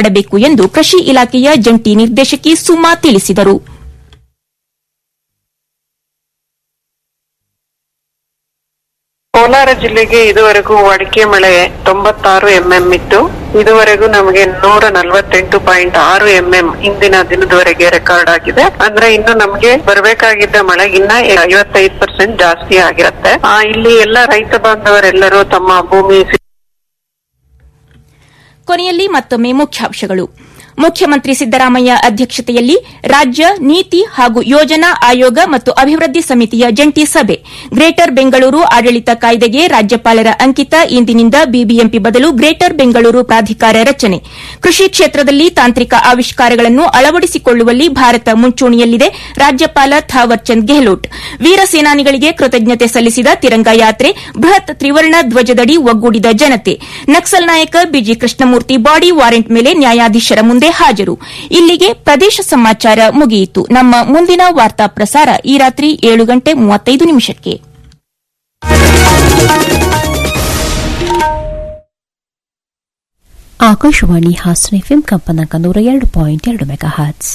ಮಾಡಬೇಕು ಎಂದು ಕೃಷಿ ಇಲಾಖೆಯ ಜಂಟಿ ನಿರ್ದೇಶಕಿ ಸುಮಾ ತಿಳಿಸಿದರು ಕೋಲಾರ ಜಿಲ್ಲೆಗೆ ಇದುವರೆಗೂ ಅಡಿಕೆ ಮಳೆ ತೊಂಬತ್ತಾರು ಎಂಎಂ ಇತ್ತು ಇದುವರೆಗೂ ನಮಗೆ ನೂರ ನಲವತ್ತೆಂಟು ಪಾಯಿಂಟ್ ಆರು ಎಂಎಂ ಇಂದಿನ ದಿನದವರೆಗೆ ರೆಕಾರ್ಡ್ ಆಗಿದೆ ಅಂದ್ರೆ ಇನ್ನು ನಮಗೆ ಬರಬೇಕಾಗಿದ್ದ ಮಳೆ ಇನ್ನ ಐವತ್ತೈದು ಪರ್ಸೆಂಟ್ ಜಾಸ್ತಿ ಆಗಿರುತ್ತೆ ಆ, ಇಲ್ಲಿ ಎಲ್ಲ ರೈತ ಬಾಂಧವರೆಲ್ಲರೂ ತಮ್ಮ ಭೂಮಿ ಕೊನೆಯಲ್ಲಿ ಮತ್ತೊಮ್ಮೆ ಮುಖ್ಯಾಂಶಗಳು ಮುಖ್ಯಮಂತ್ರಿ ಸಿದ್ದರಾಮಯ್ಯ ಅಧ್ಯಕ್ಷತೆಯಲ್ಲಿ ರಾಜ್ಯ ನೀತಿ ಹಾಗೂ ಯೋಜನಾ ಆಯೋಗ ಮತ್ತು ಅಭಿವೃದ್ಧಿ ಸಮಿತಿಯ ಜಂಟಿ ಸಭೆ ಗ್ರೇಟರ್ ಬೆಂಗಳೂರು ಆಡಳಿತ ಕಾಯ್ದೆಗೆ ರಾಜ್ಯಪಾಲರ ಅಂಕಿತ ಇಂದಿನಿಂದ ಬಿಬಿಎಂಪಿ ಬದಲು ಗ್ರೇಟರ್ ಬೆಂಗಳೂರು ಪ್ರಾಧಿಕಾರ ರಚನೆ ಕೃಷಿ ಕ್ಷೇತ್ರದಲ್ಲಿ ತಾಂತ್ರಿಕ ಆವಿಷ್ಕಾರಗಳನ್ನು ಅಳವಡಿಸಿಕೊಳ್ಳುವಲ್ಲಿ ಭಾರತ ಮುಂಚೂಣಿಯಲ್ಲಿದೆ ರಾಜ್ಯಪಾಲ ಥಾವರ್ ಚಂದ್ ಗೆಹ್ಲೋಟ್ ವೀರ ಸೇನಾನಿಗಳಿಗೆ ಕೃತಜ್ಞತೆ ಸಲ್ಲಿಸಿದ ತಿರಂಗ ಯಾತ್ರೆ ಬೃಹತ್ ತ್ರಿವರ್ಣ ಧ್ವಜದಡಿ ಒಗ್ಗೂಡಿದ ಜನತೆ ನಕ್ಸಲ್ ನಾಯಕ ಬಿಜಿ ಕೃಷ್ಣಮೂರ್ತಿ ಬಾಡಿ ವಾರೆಂಟ್ ಮೇಲೆ ನ್ಯಾಯಾಧೀಶರ ಮುಂದೆ ಹಾಜರು ಇಲ್ಲಿಗೆ ಪ್ರದೇಶ ಸಮಾಚಾರ ಮುಗಿಯಿತು ನಮ್ಮ ಮುಂದಿನ ವಾರ್ತಾ ಪ್ರಸಾರ ಈ ರಾತ್ರಿ ಏಳು ಗಂಟೆ ಮೂವತ್ತೈದು ನಿಮಿಷಕ್ಕೆ ಆಕಾಶವಾಣಿ ಹಾಸನ ಎಫ್ಎಂ ಕಂಪನಾಂಕ ನೂರ ಎರಡು ಪಾಯಿಂಟ್ ಎರಡು ಮೆಗಾ ಹರ್ಟ್ಸ್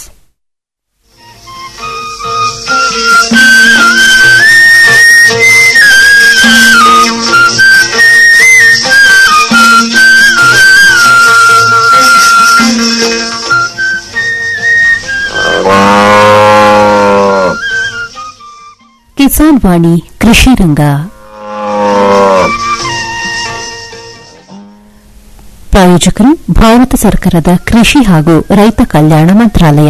ಕಿಸಾನ್ ವಾಣಿ ಕೃಷಿ ರಂಗ ಪ್ರಾಯೋಜಕರು ಭಾರತ ಸರ್ಕಾರದ ಕೃಷಿ ಹಾಗೂ ರೈತ ಕಲ್ಯಾಣ ಮಂತ್ರಾಲಯ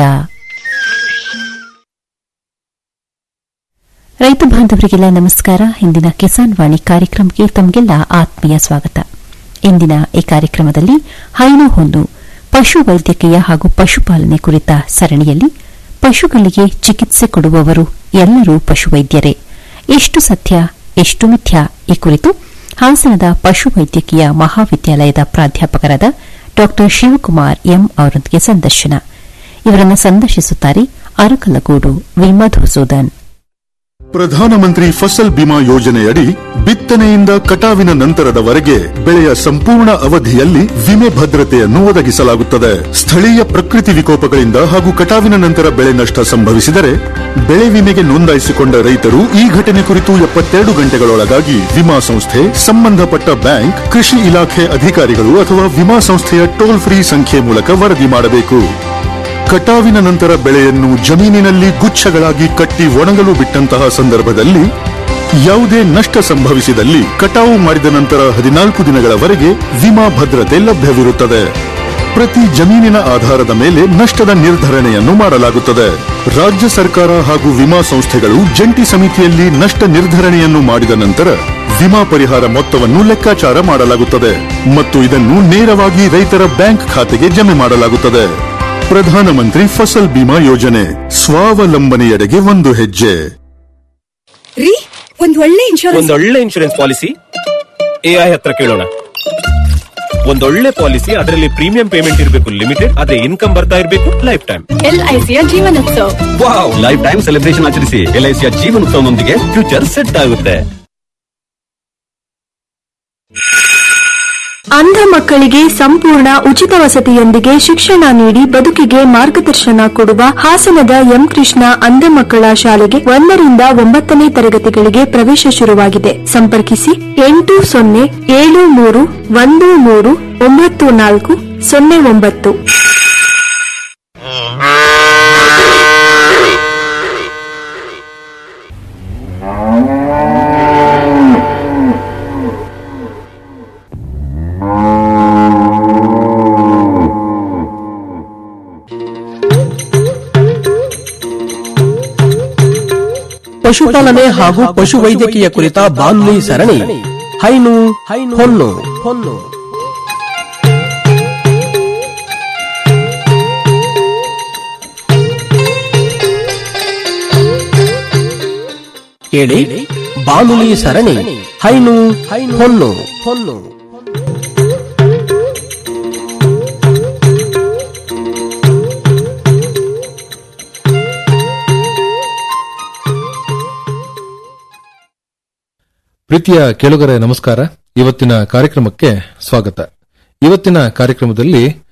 ರೈತ ಬಾಂಧವರಿಗೆಲ್ಲ ನಮಸ್ಕಾರ ಇಂದಿನ ಕಿಸಾನ್ ವಾಣಿ ಕಾರ್ಯಕ್ರಮಕ್ಕೆ ತಮಗೆಲ್ಲ ಆತ್ಮೀಯ ಸ್ವಾಗತ ಇಂದಿನ ಈ ಕಾರ್ಯಕ್ರಮದಲ್ಲಿ ಹೈನು ಹೊಂದು ಪಶು ವೈದ್ಯಕೀಯ ಹಾಗೂ ಪಶುಪಾಲನೆ ಕುರಿತ ಸರಣಿಯಲ್ಲಿ ಪಶುಗಳಿಗೆ ಚಿಕಿತ್ಸೆ ಕೊಡುವವರು ಎಲ್ಲರೂ ಪಶುವೈದ್ಯರೇ ಎಷ್ಟು ಸತ್ಯ ಎಷ್ಟು ಮಿಥ್ಯ ಈ ಕುರಿತು ಹಾಸನದ ಪಶುವೈದ್ಯಕೀಯ ಮಹಾವಿದ್ಯಾಲಯದ ಪ್ರಾಧ್ಯಾಪಕರಾದ ಡಾ ಶಿವಕುಮಾರ್ ಎಂ ಅವರೊಂದಿಗೆ ಸಂದರ್ಶನ ಇವರನ್ನು ಸಂದರ್ಶಿಸುತ್ತಾರೆ ಅರಕಲಗೂಡು ವಿ ಮಧುಸೂದನ್ ಪ್ರಧಾನಮಂತ್ರಿ ಫಸಲ್ ಬಿಮಾ ಯೋಜನೆಯಡಿ ಬಿತ್ತನೆಯಿಂದ ಕಟಾವಿನ ನಂತರದವರೆಗೆ ಬೆಳೆಯ ಸಂಪೂರ್ಣ ಅವಧಿಯಲ್ಲಿ ವಿಮೆ ಭದ್ರತೆಯನ್ನು ಒದಗಿಸಲಾಗುತ್ತದೆ ಸ್ಥಳೀಯ ಪ್ರಕೃತಿ ವಿಕೋಪಗಳಿಂದ ಹಾಗೂ ಕಟಾವಿನ ನಂತರ ಬೆಳೆ ನಷ್ಟ ಸಂಭವಿಸಿದರೆ ಬೆಳೆ ವಿಮೆಗೆ ನೋಂದಾಯಿಸಿಕೊಂಡ ರೈತರು ಈ ಘಟನೆ ಕುರಿತು ಎಪ್ಪತ್ತೆರಡು ಗಂಟೆಗಳೊಳಗಾಗಿ ವಿಮಾ ಸಂಸ್ಥೆ ಸಂಬಂಧಪಟ್ಟ ಬ್ಯಾಂಕ್ ಕೃಷಿ ಇಲಾಖೆ ಅಧಿಕಾರಿಗಳು ಅಥವಾ ವಿಮಾ ಸಂಸ್ಥೆಯ ಟೋಲ್ ಫ್ರೀ ಸಂಖ್ಯೆ ಮೂಲಕ ವರದಿ ಮಾಡಬೇಕು ಕಟಾವಿನ ನಂತರ ಬೆಳೆಯನ್ನು ಜಮೀನಿನಲ್ಲಿ ಗುಚ್ಛಗಳಾಗಿ ಕಟ್ಟಿ ಒಣಗಲು ಬಿಟ್ಟಂತಹ ಸಂದರ್ಭದಲ್ಲಿ ಯಾವುದೇ ನಷ್ಟ ಸಂಭವಿಸಿದಲ್ಲಿ ಕಟಾವು ಮಾಡಿದ ನಂತರ ಹದಿನಾಲ್ಕು ದಿನಗಳವರೆಗೆ ವಿಮಾ ಭದ್ರತೆ ಲಭ್ಯವಿರುತ್ತದೆ ಪ್ರತಿ ಜಮೀನಿನ ಆಧಾರದ ಮೇಲೆ ನಷ್ಟದ ನಿರ್ಧರಣೆಯನ್ನು ಮಾಡಲಾಗುತ್ತದೆ ರಾಜ್ಯ ಸರ್ಕಾರ ಹಾಗೂ ವಿಮಾ ಸಂಸ್ಥೆಗಳು ಜಂಟಿ ಸಮಿತಿಯಲ್ಲಿ ನಷ್ಟ ನಿರ್ಧರಣೆಯನ್ನು ಮಾಡಿದ ನಂತರ ವಿಮಾ ಪರಿಹಾರ ಮೊತ್ತವನ್ನು ಲೆಕ್ಕಾಚಾರ ಮಾಡಲಾಗುತ್ತದೆ ಮತ್ತು ಇದನ್ನು ನೇರವಾಗಿ ರೈತರ ಬ್ಯಾಂಕ್ ಖಾತೆಗೆ ಜಮೆ ಮಾಡಲಾಗುತ್ತದೆ ಪ್ರಧಾನಮಂತ್ರಿ ಫಸಲ್ ಬಿಮಾ ಯೋಜನೆ ಸ್ವಾವಲಂಬನೆಯೆಡೆಗೆ ಒಂದು ಹೆಜ್ಜೆ ರೀ ಒಂದ್ ಒಳ್ಳೆ ಇನ್ಶೂರೆನ್ಸ್ ಒಂದೊಳ್ಳೆ ಇನ್ಶೂರೆನ್ಸ್ ಪಾಲಿಸಿ ಎಐ ಹತ್ರ ಕೇಳೋಣ ಒಂದೊಳ್ಳೆ ಪಾಲಿಸಿ ಅದರಲ್ಲಿ ಪ್ರೀಮಿಯಂ ಪೇಮೆಂಟ್ ಇರಬೇಕು ಲಿಮಿಟೆಡ್ ಅದೇ ಇನ್ಕಮ್ ಬರ್ತಾ ಇರಬೇಕು ಲೈಫ್ ಟೈಮ್ ಎಲ್ಐಸಿಯ ಜೀವನೋತ್ಸವ ವಾವ್ ಲೈಫ್ ಟೈಮ್ ಸೆಲೆಬ್ರೇಷನ್ ಆಚರಿಸಿ ಎಲ್ಐಸಿಯ ಜೀವನೋತ್ಸವನೊಂದಿಗೆ ಫ್ಯೂಚರ್ ಸೆಟ್ ಆಗುತ್ತೆ ಅಂಧ ಮಕ್ಕಳಿಗೆ ಸಂಪೂರ್ಣ ಉಚಿತ ವಸತಿಯೊಂದಿಗೆ ಶಿಕ್ಷಣ ನೀಡಿ ಬದುಕಿಗೆ ಮಾರ್ಗದರ್ಶನ ಕೊಡುವ ಹಾಸನದ ಎಂ ಕೃಷ್ಣ ಅಂಧ ಮಕ್ಕಳ ಶಾಲೆಗೆ ಒಂದರಿಂದ ಒಂಬತ್ತನೇ ತರಗತಿಗಳಿಗೆ ಪ್ರವೇಶ ಶುರುವಾಗಿದೆ ಸಂಪರ್ಕಿಸಿ ಎಂಟು ಸೊನ್ನೆ ಏಳು ಮೂರು ಒಂದು ಮೂರು ಒಂಬತ್ತು ನಾಲ್ಕು ಸೊನ್ನೆ ಒಂಬತ್ತು ಪಶುಪಾಲನೆ ಹಾಗೂ ಪಶುವೈದ್ಯಕೀಯ ಕುರಿತ ಬಾನುಲಿ ಸರಣಿ ಹೈನು ಹೊನ್ನು ಹೊನ್ನು ಕೇಳಿ ಬಾನುಲಿ ಸರಣಿ ಹೈನು ಹೊನ್ನು ಹೊನ್ನು ಪ್ರೀತಿಯ ಕೇಳುಗರೆ ನಮಸ್ಕಾರ ಇವತ್ತಿನ ಕಾರ್ಯಕ್ರಮಕ್ಕೆ ಸ್ವಾಗತ ಇವತ್ತಿನ ಕಾರ್ಯಕ್ರಮದಲ್ಲಿ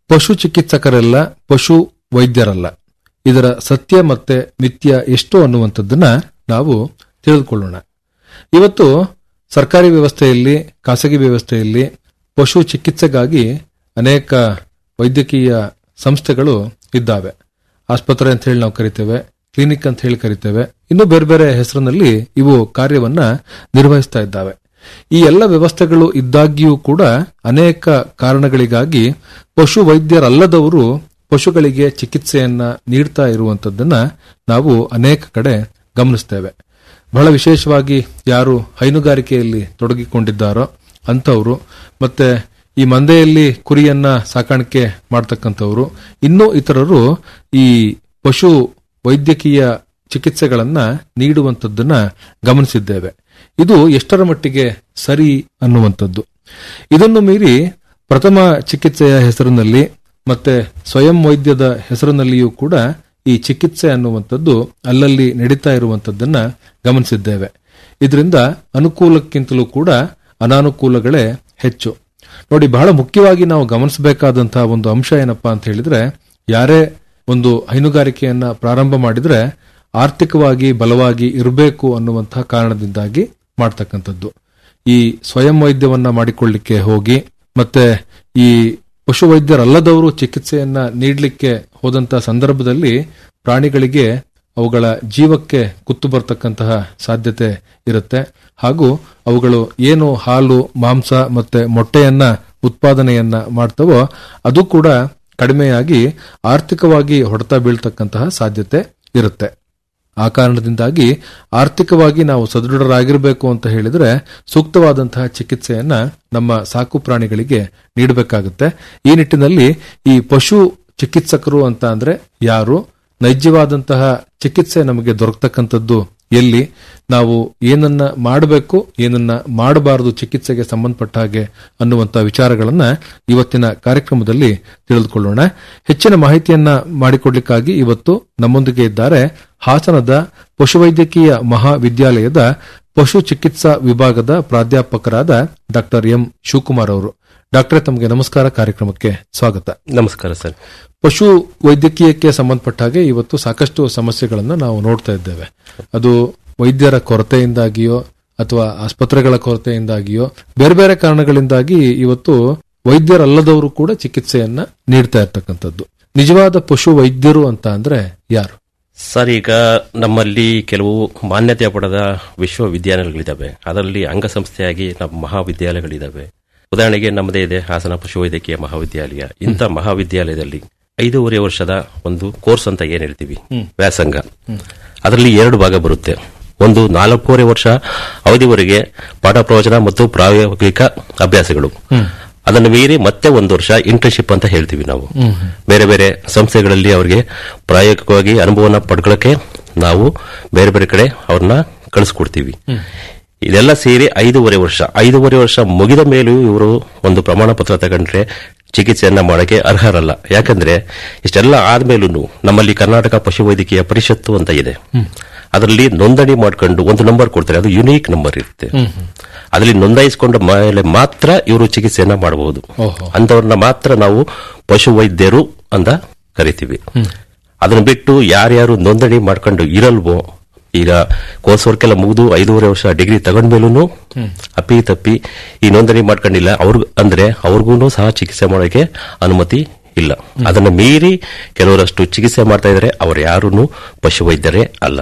ಪಶು ಚಿಕಿತ್ಸಕರೆಲ್ಲ ಪಶು ವೈದ್ಯರಲ್ಲ ಇದರ ಸತ್ಯ ಮತ್ತೆ ಮಿಥ್ಯ ಎಷ್ಟು ಅನ್ನುವಂಥದ್ದನ್ನ ನಾವು ತಿಳಿದುಕೊಳ್ಳೋಣ ಇವತ್ತು ಸರ್ಕಾರಿ ವ್ಯವಸ್ಥೆಯಲ್ಲಿ ಖಾಸಗಿ ವ್ಯವಸ್ಥೆಯಲ್ಲಿ ಪಶು ಚಿಕಿತ್ಸೆಗಾಗಿ ಅನೇಕ ವೈದ್ಯಕೀಯ ಸಂಸ್ಥೆಗಳು ಇದ್ದಾವೆ ಆಸ್ಪತ್ರೆ ಅಂತ ಹೇಳಿ ನಾವು ಕರಿತೇವೆ ಕ್ಲಿನಿಕ್ ಅಂತ ಹೇಳಿ ಕರಿತೇವೆ ಇನ್ನು ಬೇರೆ ಬೇರೆ ಹೆಸರಿನಲ್ಲಿ ಇವು ಕಾರ್ಯವನ್ನ ನಿರ್ವಹಿಸ್ತಾ ಇದ್ದಾವೆ ಈ ಎಲ್ಲ ವ್ಯವಸ್ಥೆಗಳು ಇದ್ದಾಗ್ಯೂ ಕೂಡ ಅನೇಕ ಕಾರಣಗಳಿಗಾಗಿ ಪಶು ವೈದ್ಯರಲ್ಲದವರು ಪಶುಗಳಿಗೆ ಚಿಕಿತ್ಸೆಯನ್ನ ನೀಡ್ತಾ ಇರುವಂತದ್ದನ್ನ ನಾವು ಅನೇಕ ಕಡೆ ಗಮನಿಸ್ತೇವೆ ಬಹಳ ವಿಶೇಷವಾಗಿ ಯಾರು ಹೈನುಗಾರಿಕೆಯಲ್ಲಿ ತೊಡಗಿಕೊಂಡಿದ್ದಾರೋ ಅಂತವರು ಮತ್ತೆ ಈ ಮಂದೆಯಲ್ಲಿ ಕುರಿಯನ್ನ ಸಾಕಾಣಿಕೆ ಮಾಡ್ತಕ್ಕಂಥವ್ರು ಇನ್ನೂ ಇತರರು ಈ ಪಶು ವೈದ್ಯಕೀಯ ಚಿಕಿತ್ಸೆಗಳನ್ನ ನೀಡುವಂತದ್ದನ್ನ ಗಮನಿಸಿದ್ದೇವೆ ಇದು ಎಷ್ಟರ ಮಟ್ಟಿಗೆ ಸರಿ ಅನ್ನುವಂಥದ್ದು ಇದನ್ನು ಮೀರಿ ಪ್ರಥಮ ಚಿಕಿತ್ಸೆಯ ಹೆಸರಿನಲ್ಲಿ ಮತ್ತೆ ಸ್ವಯಂ ವೈದ್ಯದ ಹೆಸರಿನಲ್ಲಿಯೂ ಕೂಡ ಈ ಚಿಕಿತ್ಸೆ ಅನ್ನುವಂಥದ್ದು ಅಲ್ಲಲ್ಲಿ ನಡೀತಾ ಇರುವಂತದ್ದನ್ನ ಗಮನಿಸಿದ್ದೇವೆ ಇದರಿಂದ ಅನುಕೂಲಕ್ಕಿಂತಲೂ ಕೂಡ ಅನಾನುಕೂಲಗಳೇ ಹೆಚ್ಚು ನೋಡಿ ಬಹಳ ಮುಖ್ಯವಾಗಿ ನಾವು ಗಮನಿಸಬೇಕಾದಂತಹ ಒಂದು ಅಂಶ ಏನಪ್ಪಾ ಅಂತ ಹೇಳಿದ್ರೆ ಯಾರೇ ಒಂದು ಹೈನುಗಾರಿಕೆಯನ್ನ ಪ್ರಾರಂಭ ಮಾಡಿದ್ರೆ ಆರ್ಥಿಕವಾಗಿ ಬಲವಾಗಿ ಇರಬೇಕು ಅನ್ನುವಂತಹ ಕಾರಣದಿಂದಾಗಿ ಮಾಡ್ತಕ್ಕಂಥದ್ದು ಈ ಸ್ವಯಂ ವೈದ್ಯವನ್ನ ಮಾಡಿಕೊಳ್ಳಿಕ್ಕೆ ಹೋಗಿ ಮತ್ತೆ ಈ ಪಶು ವೈದ್ಯರಲ್ಲದವರು ಚಿಕಿತ್ಸೆಯನ್ನ ನೀಡಲಿಕ್ಕೆ ಹೋದಂತ ಸಂದರ್ಭದಲ್ಲಿ ಪ್ರಾಣಿಗಳಿಗೆ ಅವುಗಳ ಜೀವಕ್ಕೆ ಕುತ್ತು ಬರ್ತಕ್ಕಂತಹ ಸಾಧ್ಯತೆ ಇರುತ್ತೆ ಹಾಗೂ ಅವುಗಳು ಏನು ಹಾಲು ಮಾಂಸ ಮತ್ತೆ ಮೊಟ್ಟೆಯನ್ನ ಉತ್ಪಾದನೆಯನ್ನ ಮಾಡ್ತವೋ ಅದು ಕೂಡ ಕಡಿಮೆಯಾಗಿ ಆರ್ಥಿಕವಾಗಿ ಹೊಡೆತ ಬೀಳ್ತಕ್ಕಂತಹ ಸಾಧ್ಯತೆ ಇರುತ್ತೆ ಆ ಕಾರಣದಿಂದಾಗಿ ಆರ್ಥಿಕವಾಗಿ ನಾವು ಸದೃಢರಾಗಿರಬೇಕು ಅಂತ ಹೇಳಿದ್ರೆ ಸೂಕ್ತವಾದಂತಹ ಚಿಕಿತ್ಸೆಯನ್ನ ನಮ್ಮ ಸಾಕು ಪ್ರಾಣಿಗಳಿಗೆ ನೀಡಬೇಕಾಗುತ್ತೆ ಈ ನಿಟ್ಟಿನಲ್ಲಿ ಈ ಪಶು ಚಿಕಿತ್ಸಕರು ಅಂತ ಅಂದ್ರೆ ಯಾರು ನೈಜವಾದಂತಹ ಚಿಕಿತ್ಸೆ ನಮಗೆ ದೊರಕತಕ್ಕಂಥದ್ದು ಎಲ್ಲಿ ನಾವು ಏನನ್ನ ಮಾಡಬೇಕು ಏನನ್ನ ಮಾಡಬಾರದು ಚಿಕಿತ್ಸೆಗೆ ಸಂಬಂಧಪಟ್ಟ ಹಾಗೆ ಅನ್ನುವಂತ ವಿಚಾರಗಳನ್ನ ಇವತ್ತಿನ ಕಾರ್ಯಕ್ರಮದಲ್ಲಿ ತಿಳಿದುಕೊಳ್ಳೋಣ ಹೆಚ್ಚಿನ ಮಾಹಿತಿಯನ್ನ ಮಾಡಿಕೊಡ್ಲಿಕ್ಕಾಗಿ ಇವತ್ತು ನಮ್ಮೊಂದಿಗೆ ಇದ್ದಾರೆ ಹಾಸನದ ಪಶುವೈದ್ಯಕೀಯ ಮಹಾವಿದ್ಯಾಲಯದ ಪಶು ಚಿಕಿತ್ಸಾ ವಿಭಾಗದ ಪ್ರಾಧ್ಯಾಪಕರಾದ ಡಾಕ್ಟರ್ ಎಂ ಶಿವಕುಮಾರ್ ಅವರು ಡಾಕ್ಟರ್ ತಮಗೆ ನಮಸ್ಕಾರ ಕಾರ್ಯಕ್ರಮಕ್ಕೆ ಸ್ವಾಗತ ನಮಸ್ಕಾರ ಸರ್ ಪಶು ವೈದ್ಯಕೀಯಕ್ಕೆ ಸಂಬಂಧಪಟ್ಟ ಹಾಗೆ ಇವತ್ತು ಸಾಕಷ್ಟು ಸಮಸ್ಯೆಗಳನ್ನ ನಾವು ನೋಡ್ತಾ ಇದ್ದೇವೆ ಅದು ವೈದ್ಯರ ಕೊರತೆಯಿಂದಾಗಿಯೋ ಅಥವಾ ಆಸ್ಪತ್ರೆಗಳ ಕೊರತೆಯಿಂದಾಗಿಯೋ ಬೇರೆ ಬೇರೆ ಕಾರಣಗಳಿಂದಾಗಿ ಇವತ್ತು ವೈದ್ಯರಲ್ಲದವರು ಕೂಡ ಚಿಕಿತ್ಸೆಯನ್ನ ನೀಡ್ತಾ ಇರ್ತಕ್ಕಂಥದ್ದು ನಿಜವಾದ ಪಶು ವೈದ್ಯರು ಅಂತ ಅಂದ್ರೆ ಯಾರು ಸರ್ ಈಗ ನಮ್ಮಲ್ಲಿ ಕೆಲವು ಮಾನ್ಯತೆ ಪಡೆದ ವಿಶ್ವವಿದ್ಯಾಲಯಗಳಿದ್ದಾವೆ ಅದರಲ್ಲಿ ಅಂಗಸಂಸ್ಥೆಯಾಗಿ ನಮ್ಮ ಮಹಾವಿದ್ಯಾಲಯಗಳಿದ್ದಾವೆ ಉದಾಹರಣೆಗೆ ನಮ್ಮದೇ ಇದೆ ಹಾಸನ ಪಶುವೈದ್ಯಕೀಯ ಮಹಾವಿದ್ಯಾಲಯ ಇಂಥ ಮಹಾವಿದ್ಯಾಲಯದಲ್ಲಿ ಐದೂವರೆ ವರ್ಷದ ಒಂದು ಕೋರ್ಸ್ ಅಂತ ಏನ್ ಹೇಳ್ತೀವಿ ವ್ಯಾಸಂಗ ಅದರಲ್ಲಿ ಎರಡು ಭಾಗ ಬರುತ್ತೆ ಒಂದು ನಾಲ್ಕೂವರೆ ವರ್ಷ ಅವಧಿವರೆಗೆ ಪಾಠ ಪ್ರವಚನ ಮತ್ತು ಪ್ರಾಯೋಗಿಕ ಅಭ್ಯಾಸಗಳು ಅದನ್ನು ಮೀರಿ ಮತ್ತೆ ಒಂದು ವರ್ಷ ಇಂಟರ್ನ್ಶಿಪ್ ಅಂತ ಹೇಳ್ತೀವಿ ನಾವು ಬೇರೆ ಬೇರೆ ಸಂಸ್ಥೆಗಳಲ್ಲಿ ಅವರಿಗೆ ಪ್ರಾಯೋಗಿಕವಾಗಿ ಅನುಭವನ ಪಡ್ಕೊಳ್ಳೋಕೆ ನಾವು ಬೇರೆ ಬೇರೆ ಕಡೆ ಅವ್ರನ್ನ ಕಳಿಸ್ಕೊಡ್ತೀವಿ ಇದೆಲ್ಲ ಸೇರಿ ಐದೂವರೆ ವರ್ಷ ಐದೂವರೆ ವರ್ಷ ಮುಗಿದ ಮೇಲೂ ಇವರು ಒಂದು ಪ್ರಮಾಣ ಪತ್ರ ತಗೊಂಡ್ರೆ ಚಿಕಿತ್ಸೆಯನ್ನ ಮಾಡಕ್ಕೆ ಅರ್ಹರಲ್ಲ ಯಾಕಂದ್ರೆ ಇಷ್ಟೆಲ್ಲ ಆದ್ಮೇಲೂ ನಮ್ಮಲ್ಲಿ ಕರ್ನಾಟಕ ಪಶುವೈದ್ಯಕೀಯ ಪರಿಷತ್ತು ಅಂತ ಇದೆ ಅದರಲ್ಲಿ ನೋಂದಣಿ ಮಾಡ್ಕೊಂಡು ಒಂದು ನಂಬರ್ ಕೊಡ್ತಾರೆ ಅದು ಯುನೀಕ್ ನಂಬರ್ ಇರುತ್ತೆ ಅದರಲ್ಲಿ ನೋಂದಾಯಿಸಿಕೊಂಡ ಮೇಲೆ ಮಾತ್ರ ಇವರು ಚಿಕಿತ್ಸೆಯನ್ನ ಮಾಡಬಹುದು ಅಂತವ್ರನ್ನ ಮಾತ್ರ ನಾವು ಪಶುವೈದ್ಯರು ಅಂತ ಕರಿತೀವಿ ಅದನ್ನ ಬಿಟ್ಟು ಯಾರ್ಯಾರು ನೋಂದಣಿ ಮಾಡ್ಕೊಂಡು ಇರಲ್ವೋ ಈಗ ಕೋರ್ಸ್ ವರ್ಕ್ ಎಲ್ಲ ಮುಗಿದು ಐದೂವರೆ ವರ್ಷ ಡಿಗ್ರಿ ತಗೊಂಡ್ಮೇಲೂ ಅಪ್ಪಿ ತಪ್ಪಿ ಈ ನೋಂದಣಿ ಮಾಡ್ಕೊಂಡಿಲ್ಲ ಅವ್ರ ಅಂದ್ರೆ ಅವ್ರಿಗೂ ಸಹ ಚಿಕಿತ್ಸೆ ಮಾಡೋಕೆ ಅನುಮತಿ ಇಲ್ಲ ಅದನ್ನು ಮೀರಿ ಕೆಲವರಷ್ಟು ಚಿಕಿತ್ಸೆ ಮಾಡ್ತಾ ಇದ್ದಾರೆ ಅವ್ರು ಯಾರೂ ಪಶುವೈದ್ಯರೇ ಅಲ್ಲ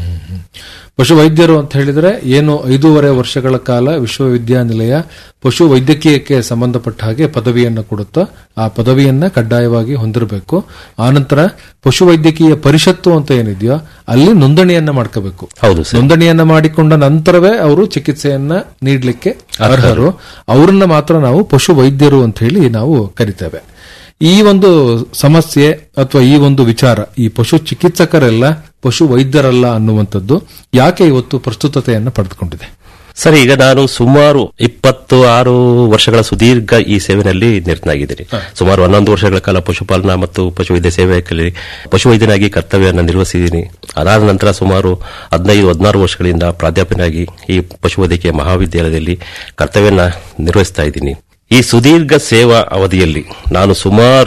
ಪಶು ವೈದ್ಯರು ಅಂತ ಹೇಳಿದ್ರೆ ಏನು ಐದೂವರೆ ವರ್ಷಗಳ ಕಾಲ ವಿಶ್ವವಿದ್ಯಾನಿಲಯ ಪಶು ವೈದ್ಯಕೀಯಕ್ಕೆ ಸಂಬಂಧಪಟ್ಟ ಹಾಗೆ ಪದವಿಯನ್ನ ಕೊಡುತ್ತಾ ಆ ಪದವಿಯನ್ನ ಕಡ್ಡಾಯವಾಗಿ ಹೊಂದಿರಬೇಕು ಆನಂತರ ಪಶು ವೈದ್ಯಕೀಯ ಪರಿಷತ್ತು ಅಂತ ಏನಿದೆಯೋ ಅಲ್ಲಿ ನೋಂದಣಿಯನ್ನ ಮಾಡ್ಕೋಬೇಕು ಹೌದು ನೋಂದಣಿಯನ್ನ ಮಾಡಿಕೊಂಡ ನಂತರವೇ ಅವರು ಚಿಕಿತ್ಸೆಯನ್ನ ನೀಡಲಿಕ್ಕೆ ಅರ್ಹರು ಅವರನ್ನ ಮಾತ್ರ ನಾವು ಪಶು ವೈದ್ಯರು ಅಂತ ಹೇಳಿ ನಾವು ಕರಿತೇವೆ ಈ ಒಂದು ಸಮಸ್ಯೆ ಅಥವಾ ಈ ಒಂದು ವಿಚಾರ ಈ ಪಶು ಚಿಕಿತ್ಸಕರೆಲ್ಲ ಪಶು ವೈದ್ಯರಲ್ಲ ಅನ್ನುವಂಥದ್ದು ಯಾಕೆ ಇವತ್ತು ಪ್ರಸ್ತುತತೆಯನ್ನು ಪಡೆದುಕೊಂಡಿದೆ ಸರ್ ಈಗ ನಾನು ಸುಮಾರು ಇಪ್ಪತ್ತು ಆರು ವರ್ಷಗಳ ಸುದೀರ್ಘ ಈ ಸೇವೆಯಲ್ಲಿ ನಿರತನಾಗಿದ್ದೀನಿ ಸುಮಾರು ಹನ್ನೊಂದು ವರ್ಷಗಳ ಕಾಲ ಪಶುಪಾಲನಾ ಮತ್ತು ಪಶುವೈದ್ಯ ಸೇವೆಯಲ್ಲಿ ಪಶುವೈದ್ಯನಾಗಿ ಕರ್ತವ್ಯವನ್ನು ನಿರ್ವಹಿಸಿದ್ದೀನಿ ಅದಾದ ನಂತರ ಸುಮಾರು ಹದಿನೈದು ಹದಿನಾರು ವರ್ಷಗಳಿಂದ ಪ್ರಾಧ್ಯಾಪಕನಾಗಿ ಈ ಪಶುವೈದ್ಯಕೀಯ ಮಹಾವಿದ್ಯಾಲಯದಲ್ಲಿ ಕರ್ತವ್ಯನ ನಿರ್ವಹಿಸ್ತಾ ಇದ್ದೀನಿ ಈ ಸುದೀರ್ಘ ಸೇವಾ ಅವಧಿಯಲ್ಲಿ ನಾನು ಸುಮಾರು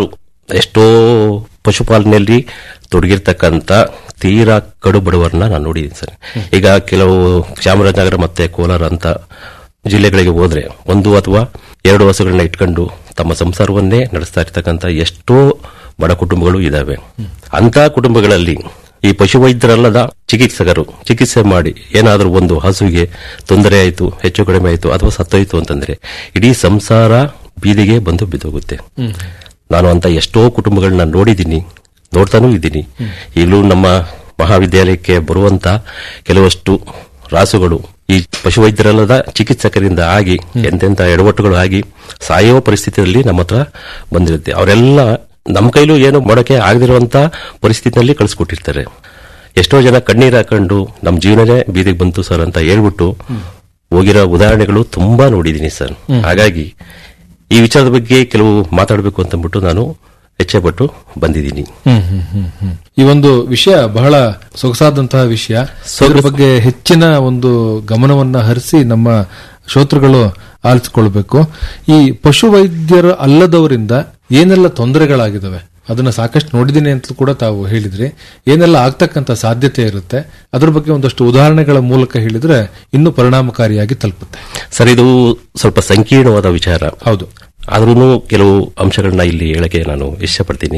ಎಷ್ಟೋ ಪಶುಪಾಲನೆಯಲ್ಲಿ ತೊಡಗಿರ್ತಕ್ಕಂಥ ತೀರಾ ಕಡು ಬಡವರನ್ನ ನಾನು ನೋಡಿದ್ದೀನಿ ಸರ್ ಈಗ ಕೆಲವು ಚಾಮರಾಜನಗರ ಮತ್ತೆ ಕೋಲಾರ ಅಂತ ಜಿಲ್ಲೆಗಳಿಗೆ ಹೋದ್ರೆ ಒಂದು ಅಥವಾ ಎರಡು ಹಸುಗಳನ್ನ ಇಟ್ಕೊಂಡು ತಮ್ಮ ಸಂಸಾರವನ್ನೇ ನಡೆಸ್ತಾ ಇರ್ತಕ್ಕಂಥ ಎಷ್ಟೋ ಬಡ ಕುಟುಂಬಗಳು ಇದಾವೆ ಅಂತ ಕುಟುಂಬಗಳಲ್ಲಿ ಈ ಪಶುವೈದ್ಯರಲ್ಲದ ಚಿಕಿತ್ಸಕರು ಚಿಕಿತ್ಸೆ ಮಾಡಿ ಏನಾದರೂ ಒಂದು ಹಸುವಿಗೆ ತೊಂದರೆ ಆಯಿತು ಹೆಚ್ಚು ಕಡಿಮೆ ಆಯಿತು ಅಥವಾ ಸತ್ತೋಯ್ತು ಅಂತಂದ್ರೆ ಇಡೀ ಸಂಸಾರ ಬೀದಿಗೆ ಬಂದು ಬಿದ್ದೋಗುತ್ತೆ ನಾನು ಅಂತ ಎಷ್ಟೋ ಕುಟುಂಬಗಳನ್ನ ನೋಡಿದ್ದೀನಿ ನೋಡ್ತಾನೂ ಇದ್ದೀನಿ ಈಗಲೂ ನಮ್ಮ ಮಹಾವಿದ್ಯಾಲಯಕ್ಕೆ ಬರುವಂತ ಕೆಲವಷ್ಟು ರಾಸುಗಳು ಈ ಪಶುವೈದ್ಯರಲ್ಲದ ಚಿಕಿತ್ಸಕರಿಂದ ಆಗಿ ಎಂತೆಂತ ಎಡವಟ್ಟುಗಳು ಆಗಿ ಸಾಯೋ ಪರಿಸ್ಥಿತಿಯಲ್ಲಿ ನಮ್ಮ ಹತ್ರ ಬಂದಿರುತ್ತೆ ಅವರೆಲ್ಲ ನಮ್ಮ ಕೈಲೂ ಏನು ಮಾಡೋಕೆ ಆಗದಿರುವಂತ ಪರಿಸ್ಥಿತಿನಲ್ಲಿ ಕಳಿಸ್ಕೊಟ್ಟಿರ್ತಾರೆ ಎಷ್ಟೋ ಜನ ಕಣ್ಣೀರ್ ಹಾಕೊಂಡು ನಮ್ಮ ಜೀವನನೇ ಬೀದಿಗೆ ಬಂತು ಸರ್ ಅಂತ ಹೇಳ್ಬಿಟ್ಟು ಹೋಗಿರೋ ಉದಾಹರಣೆಗಳು ತುಂಬಾ ನೋಡಿದ್ದೀನಿ ಸರ್ ಹಾಗಾಗಿ ಈ ವಿಚಾರದ ಬಗ್ಗೆ ಕೆಲವು ಮಾತಾಡಬೇಕು ಅಂತಂದ್ಬಿಟ್ಟು ನಾನು ಹೆಚ್ಚೆಪಟ್ಟು ಬಂದಿದ್ದೀನಿ ಹ್ಮ್ ಹ್ಮ್ ಹ್ಮ್ ಹ್ಮ್. ಈ ಒಂದು ವಿಷಯ ಬಹಳ ಸೊಗಸಾದಂತಹ ವಿಷಯ ಇದ್ರ ಬಗ್ಗೆ ಹೆಚ್ಚಿನ ಒಂದು ಗಮನವನ್ನ ಹರಿಸಿ ನಮ್ಮ ಶ್ರೋತೃಗಳು ಆಲಿಸಿಕೊಳ್ಬೇಕು ಈ ಪಶು ವೈದ್ಯರು ಅಲ್ಲದವರಿಂದ ಏನೆಲ್ಲ ತೊಂದರೆಗಳಾಗಿದ್ದಾವೆ ಅದನ್ನ ಸಾಕಷ್ಟು ನೋಡಿದ್ದೀನಿ ಅಂತ ಕೂಡ ತಾವು ಹೇಳಿದ್ರಿ ಏನೆಲ್ಲ ಆಗ್ತಕ್ಕಂತ ಸಾಧ್ಯತೆ ಇರುತ್ತೆ ಅದ್ರ ಬಗ್ಗೆ ಒಂದಷ್ಟು ಉದಾಹರಣೆಗಳ ಮೂಲಕ ಹೇಳಿದ್ರೆ ಇನ್ನೂ ಪರಿಣಾಮಕಾರಿಯಾಗಿ ತಲುಪುತ್ತೆ ಸರ್ ಇದು ಸ್ವಲ್ಪ ಸಂಕೀರ್ಣವಾದ ವಿಚಾರ ಹೌದು ಆದ್ರೂ ಕೆಲವು ಅಂಶಗಳನ್ನ ಇಲ್ಲಿ ಹೇಳಕ್ಕೆ ನಾನು ಇಷ್ಟಪಡ್ತೀನಿ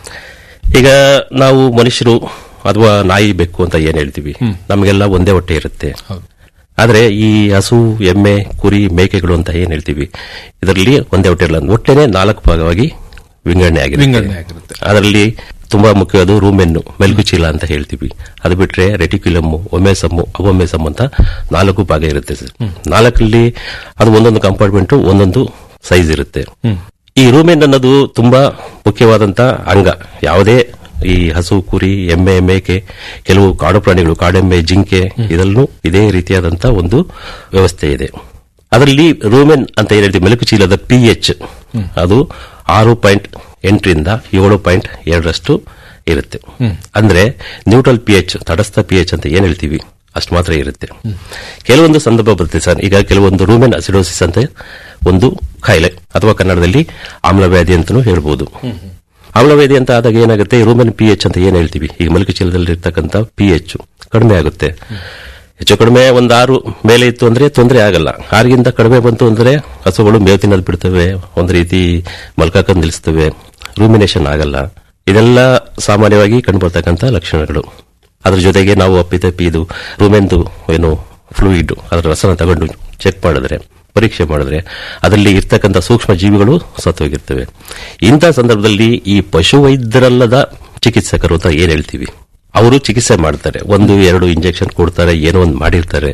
ಈಗ ನಾವು ಮನುಷ್ಯರು ಅಥವಾ ನಾಯಿ ಬೆಕ್ಕು ಅಂತ ಏನ್ ಹೇಳ್ತೀವಿ ನಮಗೆಲ್ಲ ಒಂದೇ ಹೊಟ್ಟೆ ಇರುತ್ತೆ ಆದ್ರೆ ಈ ಹಸು ಎಮ್ಮೆ ಕುರಿ ಮೇಕೆಗಳು ಅಂತ ಏನ್ ಹೇಳ್ತೀವಿ ಇದರಲ್ಲಿ ಒಂದೇ ಹೊಟ್ಟೆ ಇರಲ್ಲ ಹೊಟ್ಟೆನೆ ನಾಲ್ಕು ಭಾಗವಾಗಿ ವಿಂಗಡಣೆ ವಿಂಗಡಣೆ ಆಗಿರುತ್ತೆ ಆಗಿರುತ್ತೆ ಅದರಲ್ಲಿ ತುಂಬಾ ಮುಖ್ಯವಾದ ರೂಮೆನ್ನು ಮೆಲ್ಗುಚೀಲ ಅಂತ ಹೇಳ್ತೀವಿ ಅದು ಬಿಟ್ರೆ ರೆಟಿಕ್ಯುಲಮ್ ಒಮೆಸಮ್ಮು ಅವೊಮೆಸಮ್ ಅಂತ ನಾಲ್ಕು ಭಾಗ ಇರುತ್ತೆ ಸರ್ ನಾಲ್ಕರಲ್ಲಿ ಅದು ಒಂದೊಂದು ಕಂಪಾರ್ಟ್ಮೆಂಟ್ ಒಂದೊಂದು ಸೈಜ್ ಇರುತ್ತೆ ಈ ರೂಮೆನ್ ಅನ್ನೋದು ತುಂಬಾ ಮುಖ್ಯವಾದಂತ ಅಂಗ ಯಾವುದೇ ಈ ಹಸು ಕುರಿ ಎಮ್ಮೆ ಮೇಕೆ ಕೆಲವು ಕಾಡು ಪ್ರಾಣಿಗಳು ಕಾಡೆಮ್ಮೆ ಜಿಂಕೆ ಇದರಲ್ಲೂ ಇದೇ ರೀತಿಯಾದಂತ ಒಂದು ವ್ಯವಸ್ಥೆ ಇದೆ ಅದರಲ್ಲಿ ರೂಮೆನ್ ಅಂತ ಏನ್ ಹೇಳ್ತೀವಿ ಮೆಲುಕು ಚೀಲದ ಪಿ ಎಚ್ ಅದು ಆರು ಪಾಯಿಂಟ್ ಎಂಟರಿಂದ ಏಳು ಪಾಯಿಂಟ್ ಎರಡರಷ್ಟು ಇರುತ್ತೆ ಅಂದ್ರೆ ನ್ಯೂಟ್ರಲ್ ಪಿ ಎಚ್ ತಟಸ್ಥ ಪಿ ಎಚ್ ಅಂತ ಏನ್ ಹೇಳ್ತೀವಿ ಅಷ್ಟು ಮಾತ್ರ ಇರುತ್ತೆ ಕೆಲವೊಂದು ಸಂದರ್ಭ ಬರುತ್ತೆ ಸರ್ ಈಗ ಕೆಲವೊಂದು ರೂಮೆನ್ ಅಸಿಡೋಸಿಸ್ ಅಂತ ಒಂದು ಕಾಯಿಲೆ ಅಥವಾ ಕನ್ನಡದಲ್ಲಿ ಆಮ್ಲವ್ಯಾಧಿ ಅಂತಾನೂ ಹೇಳ್ಬೋದು ಆಮ್ಲವ್ಯಾಧಿ ಅಂತ ಆದಾಗ ಏನಾಗುತ್ತೆ ರೂಮೆನ್ ಪಿ ಎಚ್ ಅಂತ ಏನ್ ಹೇಳ್ತೀವಿ ಈಗ ಮಲ್ಕಿ ಚೀಲದಲ್ಲಿ ಇರ್ತಕ್ಕಂಥ ಪಿ ಎಚ್ ಕಡಿಮೆ ಆಗುತ್ತೆ ಹೆಚ್ಚು ಕಡಿಮೆ ಒಂದು ಆರು ಮೇಲೆ ಇತ್ತು ಅಂದ್ರೆ ತೊಂದರೆ ಆಗಲ್ಲ ಆರಿಗಿಂತ ಕಡಿಮೆ ಬಂತು ಅಂದ್ರೆ ಹಸುಗಳು ಮೇವು ತಿನ್ನೋದು ಬಿಡ್ತವೆ ಒಂದು ರೀತಿ ಮಲ್ಕಾಕಂದ್ ನಿಲ್ಲಿಸ್ತವೆ ರೂಮಿನೇಷನ್ ಆಗಲ್ಲ ಇದೆಲ್ಲ ಸಾಮಾನ್ಯವಾಗಿ ಕಂಡುಬರ್ತಕ್ಕಂಥ ಲಕ್ಷಣಗಳು ಅದ್ರ ಜೊತೆಗೆ ನಾವು ಅಪ್ಪಿತಪ್ಪಿ ಇದು ರೂಮೆಂದು ಏನು ಫ್ಲೂಯಿಡ್ ಅದರ ರಸನ ತಗೊಂಡು ಚೆಕ್ ಮಾಡಿದ್ರೆ ಪರೀಕ್ಷೆ ಮಾಡಿದ್ರೆ ಅದರಲ್ಲಿ ಇರ್ತಕ್ಕಂಥ ಸೂಕ್ಷ್ಮ ಜೀವಿಗಳು ಸತ್ತೋಗಿರ್ತವೆ ಇಂಥ ಸಂದರ್ಭದಲ್ಲಿ ಈ ಪಶುವೈದ್ಯರಲ್ಲದ ಚಿಕಿತ್ಸಕರು ಅಂತ ಏನ್ ಹೇಳ್ತೀವಿ ಅವರು ಚಿಕಿತ್ಸೆ ಮಾಡ್ತಾರೆ ಒಂದು ಎರಡು ಇಂಜೆಕ್ಷನ್ ಕೊಡ್ತಾರೆ ಏನೋ ಒಂದು ಮಾಡಿರ್ತಾರೆ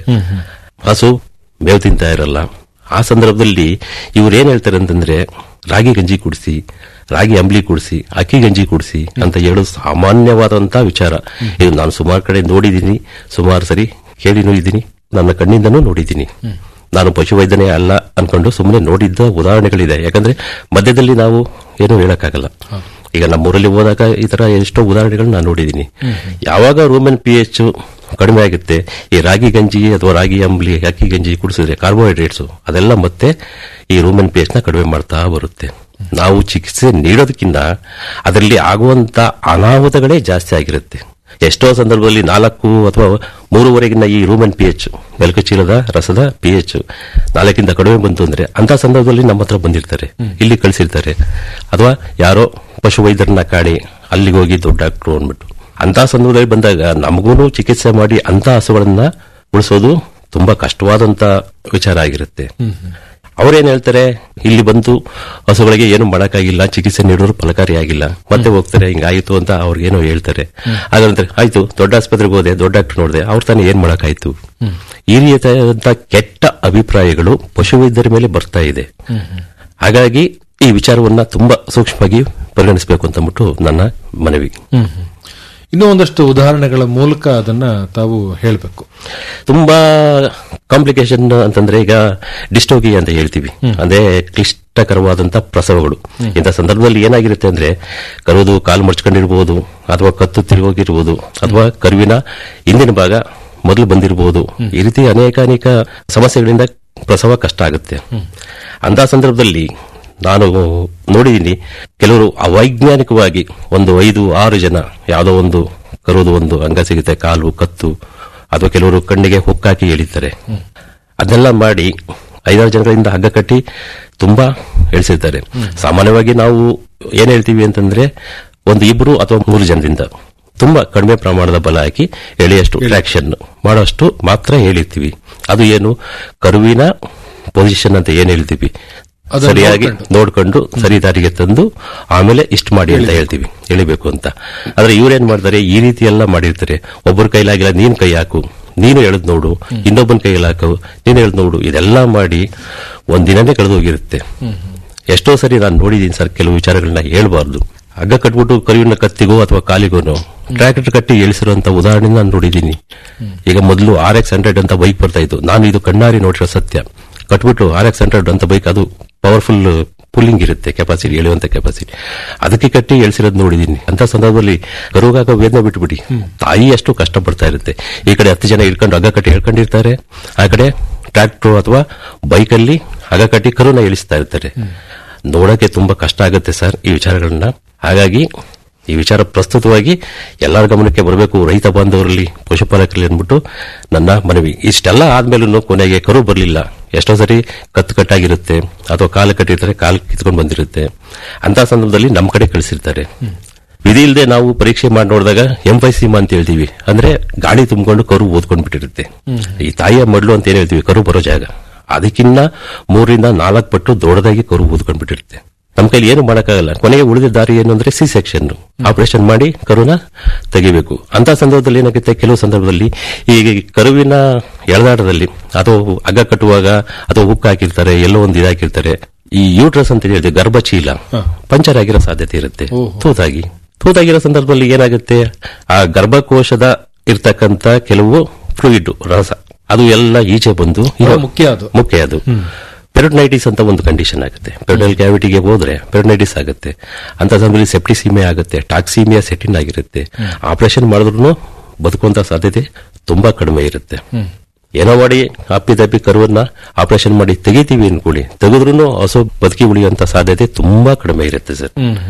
ಹಸು ಮೇವು ತಿಂತಾ ಇರಲ್ಲ ಆ ಸಂದರ್ಭದಲ್ಲಿ ಇವ್ರು ಏನ್ ಹೇಳ್ತಾರೆ ಅಂತಂದ್ರೆ ರಾಗಿ ಗಂಜಿ ಕುಡಿಸಿ ರಾಗಿ ಅಂಬ್ಲಿ ಕುಡಿಸಿ ಅಕ್ಕಿ ಗಂಜಿ ಕುಡಿಸಿ ಅಂತ ಹೇಳೋದು ಸಾಮಾನ್ಯವಾದಂತಹ ವಿಚಾರ ಇದು ನಾನು ಸುಮಾರು ಕಡೆ ನೋಡಿದ್ದೀನಿ ಸುಮಾರು ಸರಿ ಕೇಳಿನೂ ಇದ್ದೀನಿ ನನ್ನ ಕಣ್ಣಿಂದನೂ ನೋಡಿದ್ದೀನಿ ನಾನು ಪಶುವೈದ್ಯನೇ ಅಲ್ಲ ಅನ್ಕೊಂಡು ಸುಮ್ಮನೆ ನೋಡಿದ್ದ ಉದಾಹರಣೆಗಳಿದೆ ಯಾಕಂದ್ರೆ ಮಧ್ಯದಲ್ಲಿ ನಾವು ಏನೂ ಹೇಳಕ್ಕಾಗಲ್ಲ ಈಗ ನಮ್ಮೂರಲ್ಲಿ ಹೋದಾಗ ಈ ತರ ಎಷ್ಟೋ ಉದಾಹರಣೆಗಳು ನಾನು ನೋಡಿದ್ದೀನಿ ಯಾವಾಗ ರೂಮನ್ ಪಿ ಎಚ್ ಕಡಿಮೆ ಆಗುತ್ತೆ ಈ ರಾಗಿ ಗಂಜಿ ಅಥವಾ ರಾಗಿ ಅಂಬ್ಲಿ ಅಕ್ಕಿ ಗಂಜಿ ಕುಡಿಸಿದ್ರೆ ಕಾರ್ಬೋಹೈಡ್ರೇಟ್ಸ್ ಅದೆಲ್ಲ ಮತ್ತೆ ಈ ರೂಮನ್ ಪಿ ಎಚ್ ನ ಕಡಿಮೆ ಮಾಡ್ತಾ ಬರುತ್ತೆ ನಾವು ಚಿಕಿತ್ಸೆ ನೀಡೋದಕ್ಕಿಂತ ಅದರಲ್ಲಿ ಆಗುವಂತ ಅನಾಹುತಗಳೇ ಜಾಸ್ತಿ ಆಗಿರುತ್ತೆ ಎಷ್ಟೋ ಸಂದರ್ಭದಲ್ಲಿ ನಾಲ್ಕು ಅಥವಾ ಮೂರುವರೆಗಿನ ಈ ರೂಮನ್ ಪಿ ಎಚ್ ಚೀಲದ ರಸದ ಪಿ ಎಚ್ ನಾಲ್ಕಿಂದ ಕಡಿಮೆ ಬಂತು ಅಂದ್ರೆ ಅಂತ ಸಂದರ್ಭದಲ್ಲಿ ನಮ್ಮ ಹತ್ರ ಬಂದಿರ್ತಾರೆ ಇಲ್ಲಿ ಕಳಿಸಿರ್ತಾರೆ ಅಥವಾ ಯಾರೋ ಪಶುವೈದ್ಯರನ್ನ ಕಾಣಿ ಅಲ್ಲಿಗೆ ಹೋಗಿ ದೊಡ್ಡ ಡಾಕ್ಟ್ರು ಅಂದ್ಬಿಟ್ಟು ಅಂತ ಸಂದರ್ಭದಲ್ಲಿ ಬಂದಾಗ ನಮಗೂ ಚಿಕಿತ್ಸೆ ಮಾಡಿ ಅಂತ ಹಸುಗಳನ್ನ ಉಳಿಸೋದು ತುಂಬಾ ಕಷ್ಟವಾದಂತ ವಿಚಾರ ಆಗಿರುತ್ತೆ ಅವ್ರೇನ್ ಹೇಳ್ತಾರೆ ಇಲ್ಲಿ ಬಂದು ಹಸುಗಳಿಗೆ ಏನು ಮಾಡಕ್ಕಾಗಿಲ್ಲ ಚಿಕಿತ್ಸೆ ನೀಡೋರು ಫಲಕಾರಿಯಾಗಿಲ್ಲ ಮತ್ತೆ ಹೋಗ್ತಾರೆ ಹಿಂಗಾಯ್ತು ಅಂತ ಅವ್ರಿಗೇನೋ ಹೇಳ್ತಾರೆ ಹಾಗಂದ್ರೆ ಆಯ್ತು ದೊಡ್ಡ ಆಸ್ಪತ್ರೆಗೆ ಹೋದೆ ದೊಡ್ಡ ಡಾಕ್ಟರ್ ನೋಡಿದೆ ಅವ್ರ ತಾನೇ ಏನ್ ಮಾಡಕ್ಕಾಯ್ತು ಈ ರೀತಿಯಾದಂತ ಕೆಟ್ಟ ಅಭಿಪ್ರಾಯಗಳು ಪಶುವೈದ್ಯರ ಮೇಲೆ ಬರ್ತಾ ಇದೆ ಹಾಗಾಗಿ ಈ ವಿಚಾರವನ್ನ ತುಂಬಾ ಸೂಕ್ಷ್ಮವಾಗಿ ಪರಿಗಣಿಸಬೇಕು ಅಂತ ಅಂದ್ಬಿಟ್ಟು ನನ್ನ ಮನವಿ ಹ್ಮ್ ಹ್ಮ್. ಇನ್ನೂ ಒಂದಷ್ಟು ಉದಾಹರಣೆಗಳ ಮೂಲಕ ಅದನ್ನ ತಾವು ಹೇಳಬೇಕು ತುಂಬಾ ಕಾಂಪ್ಲಿಕೇಶನ್ ಅಂತಂದ್ರೆ ಈಗ ಡಿಸ್ಟೋಗಿ ಅಂತ ಹೇಳ್ತೀವಿ ಅಂದ್ರೆ ಕ್ಲಿಷ್ಟಕರವಾದಂತ ಪ್ರಸವಗಳು ಇಂಥ ಸಂದರ್ಭದಲ್ಲಿ ಏನಾಗಿರುತ್ತೆ ಅಂದ್ರೆ ಕರುವುದು ಕಾಲು ಮರ್ಚ್ಕೊಂಡಿರ್ಬೋದು ಅಥವಾ ಕತ್ತು ತಿರುಗೋಗಿರ್ಬೋದು ಅಥವಾ ಕರುವಿನ ಹಿಂದಿನ ಭಾಗ ಮೊದಲು ಬಂದಿರಬಹುದು ಈ ರೀತಿ ಅನೇಕ ಅನೇಕ ಸಮಸ್ಯೆಗಳಿಂದ ಪ್ರಸವ ಕಷ್ಟ ಆಗುತ್ತೆ ಅಂತ ಸಂದರ್ಭದಲ್ಲಿ ನಾನು ನೋಡಿದ್ದೀನಿ ಕೆಲವರು ಅವೈಜ್ಞಾನಿಕವಾಗಿ ಒಂದು ಐದು ಆರು ಜನ ಯಾವುದೋ ಒಂದು ಕರುವುದು ಒಂದು ಅಂಗ ಸಿಗುತ್ತೆ ಕಾಲು ಕತ್ತು ಅಥವಾ ಕೆಲವರು ಕಣ್ಣಿಗೆ ಹುಕ್ಕಾಕಿ ಎಳಿತಾರೆ ಅದನ್ನೆಲ್ಲ ಮಾಡಿ ಐದಾರು ಜನಗಳಿಂದ ಹಗ್ಗ ಕಟ್ಟಿ ತುಂಬಾ ಎಳಿಸಿರ್ತಾರೆ ಸಾಮಾನ್ಯವಾಗಿ ನಾವು ಏನ್ ಹೇಳ್ತೀವಿ ಅಂತಂದ್ರೆ ಒಂದು ಇಬ್ರು ಅಥವಾ ಮೂರು ಜನರಿಂದ ತುಂಬಾ ಕಡಿಮೆ ಪ್ರಮಾಣದ ಬಲ ಹಾಕಿ ಎಳೆಯಷ್ಟು ಟ್ರಾಕ್ಷನ್ ಮಾಡೋಷ್ಟು ಮಾತ್ರ ಹೇಳಿರ್ತೀವಿ ಅದು ಏನು ಕರುವಿನ ಪೊಸಿಷನ್ ಅಂತ ಏನ್ ಹೇಳ್ತೀವಿ ಅದನ್ನ ಸರಿಯಾಗಿ ನೋಡ್ಕೊಂಡು. ನೋಡ್ಕೊಂಡು ಸರಿ ದಾರಿಗೆ ತಂದು ಆಮೇಲೆ ಇಷ್ಟು ಮಾಡಿ ಅಂತ ಹೇಳ್ತೀವಿ ಎಳಿಬೇಕು ಅಂತ ಆದ್ರೆ ಇವ್ರೇನ್ ಮಾಡ್ತಾರೆ ಈ ರೀತಿ ಎಲ್ಲ ಮಾಡಿರ್ತಾರೆ ಒಬ್ಬರ ಕೈಲಾಗಿಲ್ಲ ನೀನ್ ಕೈ ಹಾಕು ನೀನು ಎಳೆದ್ ನೋಡು ಇನ್ನೊಬ್ಬನ ಕೈಯಲ್ಲಿ ಹಾಕು ನೀನು ಎಳೆದ್ ನೋಡು ಇದೆಲ್ಲ ಮಾಡಿ ಒಂದಿನನೇ ಕಳೆದು ಹೋಗಿರುತ್ತೆ ಎಷ್ಟೋ ಸರಿ ನಾನು ನೋಡಿದ್ದೀನಿ ಸರ್ ಕೆಲವು ವಿಚಾರಗಳನ್ನ ಹೇಳ್ಬಾರ್ದು ಹಗ್ಗ ಕಟ್ಬಿಟ್ಟು ಕರುವಿನ ಕತ್ತಿಗೋ ಅಥವಾ ಕಾಲಿಗೋನೋ ಟ್ರ್ಯಾಕ್ಟರ್ ಕಟ್ಟಿ ಇಳಿಸಿರುವಂತ ಉದಾಹರಣೆ ನಾನು ನೋಡಿದ್ದೀನಿ ಈಗ ಮೊದಲು ಆರ್ ಎಕ್ಸ್ ಹಂಡ್ರೆಡ್ ಅಂತ ಬೈಕ್ ಬರ್ತಾ ಇತ್ತು ನಾನು ಇದು ಕಣ್ಣಾರಿ ನೋಡಿರೋ ಸತ್ಯ ಕಟ್ಬಿಟ್ಟು ಆರ್ ಎಕ್ಸ್ ಹಂಡ್ರೆಡ್ ಅಂತ ಬೈಕ್ ಅದು ಪವರ್ಫುಲ್ ಪುಲ್ಲಿಂಗ್ ಇರುತ್ತೆ ಕೆಪಾಸಿಟಿ ಎಳೆಯುವಂತ ಕೆಪಾಸಿಟಿ ಅದಕ್ಕೆ ಕಟ್ಟಿ ಎಳ್ಸಿರೋದು ನೋಡಿದೀನಿ ಅಂತ ಸಂದರ್ಭದಲ್ಲಿ ಕರುಗಾಗ ವೇದನೆ ಬಿಟ್ಬಿಡಿ ತಾಯಿ ಅಷ್ಟು ಕಷ್ಟ ಪಡ್ತಾ ಇರುತ್ತೆ ಈ ಕಡೆ ಹತ್ತು ಜನ ಇಟ್ಕೊಂಡು ಹಗ್ಗ ಕಟ್ಟಿ ಹೇಳ್ಕೊಂಡಿರ್ತಾರೆ ಆ ಕಡೆ ಟ್ರ್ಯಾಕ್ಟರ್ ಅಥವಾ ಬೈಕಲ್ಲಿ ಹಗ್ಗ ಕಟ್ಟಿ ಕರುನ ಇಳಿಸ್ತಾ ಇರ್ತಾರೆ ನೋಡಕ್ಕೆ ತುಂಬಾ ಕಷ್ಟ ಆಗುತ್ತೆ ಸರ್ ಈ ವಿಚಾರಗಳನ್ನ ಹಾಗಾಗಿ ಈ ವಿಚಾರ ಪ್ರಸ್ತುತವಾಗಿ ಎಲ್ಲರ ಗಮನಕ್ಕೆ ಬರಬೇಕು ರೈತ ಬಾಂಧವರಲ್ಲಿ ಪಶುಪಾಲಕರಲ್ಲಿ ಅಂದ್ಬಿಟ್ಟು ನನ್ನ ಮನವಿ ಇಷ್ಟೆಲ್ಲ ಆದ್ಮೇಲೂ ಕೊನೆಗೆ ಕರು ಬರಲಿಲ್ಲ ಎಷ್ಟೋ ಸರಿ ಕತ್ತು ಕಟ್ಟಾಗಿರುತ್ತೆ ಅಥವಾ ಕಾಲು ಕಟ್ಟಿರ್ತಾರೆ ಕಾಲು ಕಿತ್ಕೊಂಡು ಬಂದಿರುತ್ತೆ ಅಂತ ಸಂದರ್ಭದಲ್ಲಿ ನಮ್ಮ ಕಡೆ ಕಳಿಸಿರ್ತಾರೆ ವಿಧಿ ಇಲ್ಲದೆ ನಾವು ಪರೀಕ್ಷೆ ಮಾಡಿ ನೋಡಿದಾಗ ಎಂಫೈಸಿಮಾ ಅಂತ ಹೇಳ್ತೀವಿ ಅಂದ್ರೆ ಗಾಡಿ ತುಂಬಿಕೊಂಡು ಕರು ಓದ್ಕೊಂಡ್ ಬಿಟ್ಟಿರುತ್ತೆ ಈ ತಾಯಿಯ ಮಡ್ಲು ಅಂತ ಏನ್ ಹೇಳ್ತೀವಿ ಕರು ಬರೋ ಜಾಗ ಅದಕ್ಕಿನ್ನ ಮೂರರಿಂದ ನಾಲ್ಕು ಪಟ್ಟು ದೊಡ್ಡದಾಗಿ ಕರು ಊದ್ಕೊಂಡ್ ಬಿಟ್ಟಿರುತ್ತೆ ನಮ್ಮ ಕೈಲಿ ಏನು ಮಾಡಕ್ಕಾಗಲ್ಲ ಕೊನೆಗೆ ಉಳಿದ ದಾರಿ ಏನು ಅಂದ್ರೆ ಸಿ ಸೆಕ್ಷನ್ ಆಪರೇಷನ್ ಮಾಡಿ ಕರುನ ತೆಗಿಬೇಕು ಅಂತ ಸಂದರ್ಭದಲ್ಲಿ ಏನಾಗುತ್ತೆ ಕೆಲವು ಸಂದರ್ಭದಲ್ಲಿ ಈ ಕರುವಿನ ಎಳೆದಾಟದಲ್ಲಿ ಅಥವಾ ಹಗ್ಗ ಕಟ್ಟುವಾಗ ಅಥವಾ ಹುಕ್ ಹಾಕಿರ್ತಾರೆ ಎಲ್ಲೋ ಒಂದು ಇದಾಕಿರ್ತಾರೆ ಈ ಯೂಟ್ರಸ್ ಅಂತ ಹೇಳಿದ್ರೆ ಗರ್ಭಚೀಲ ಪಂಚರ್ ಆಗಿರೋ ಸಾಧ್ಯತೆ ಇರುತ್ತೆ ತೂತಾಗಿ ತೂತಾಗಿರೋ ಸಂದರ್ಭದಲ್ಲಿ ಏನಾಗುತ್ತೆ ಆ ಗರ್ಭಕೋಶದ ಇರ್ತಕ್ಕಂತ ಕೆಲವು ಫ್ಲೂಯಿಡ್ ರಸ ಅದು ಎಲ್ಲ ಈಚೆ ಬಂದು ಬಹಳ ಮುಖ್ಯ ಅದು. ಮುಖ್ಯ ಅದು ಪೆರಡ್ನೈಟಿಸ್ ಅಂತ ಒಂದು ಕಂಡೀಷನ್ ಆಗುತ್ತೆ ಪೆರಡಲ್ ಕ್ಯಾವಿಟಿಗೆ ಹೋದ್ರೆ ಪೆರಡ್ನೈಟಿಸ್ ಆಗುತ್ತೆ ಅಂತ ಸಂದರ್ಭದಲ್ಲಿ ಸೆಪ್ಟಿಸೀಮೆ ಆಗುತ್ತೆ ಟಾಕ್ಸಿಮಿಯಾ ಸೆಟಿನ್ ಆಗಿರುತ್ತೆ ಆಪರೇಷನ್ ಮಾಡಿದ್ರು ಬದುಕುವಂತ ಸಾಧ್ಯತೆ ತುಂಬಾ ಕಡಿಮೆ ಇರುತ್ತೆ ಏನೋ ಮಾಡಿ ಅಪ್ಪಿತಪ್ಪಿ ಕರುವನ್ನ ಆಪರೇಷನ್ ಮಾಡಿ ತೆಗಿತೀವಿ ಅನ್ಕೊಳ್ಳಿ ತೆಗೆದ್ರೂ ಹಸು ಬದುಕಿ ಉಳಿಯುವಂತ ಸಾಧ್ಯತೆ ತುಂಬಾ ಕಡಿಮೆ ಇರುತ್ತೆ ಸರ್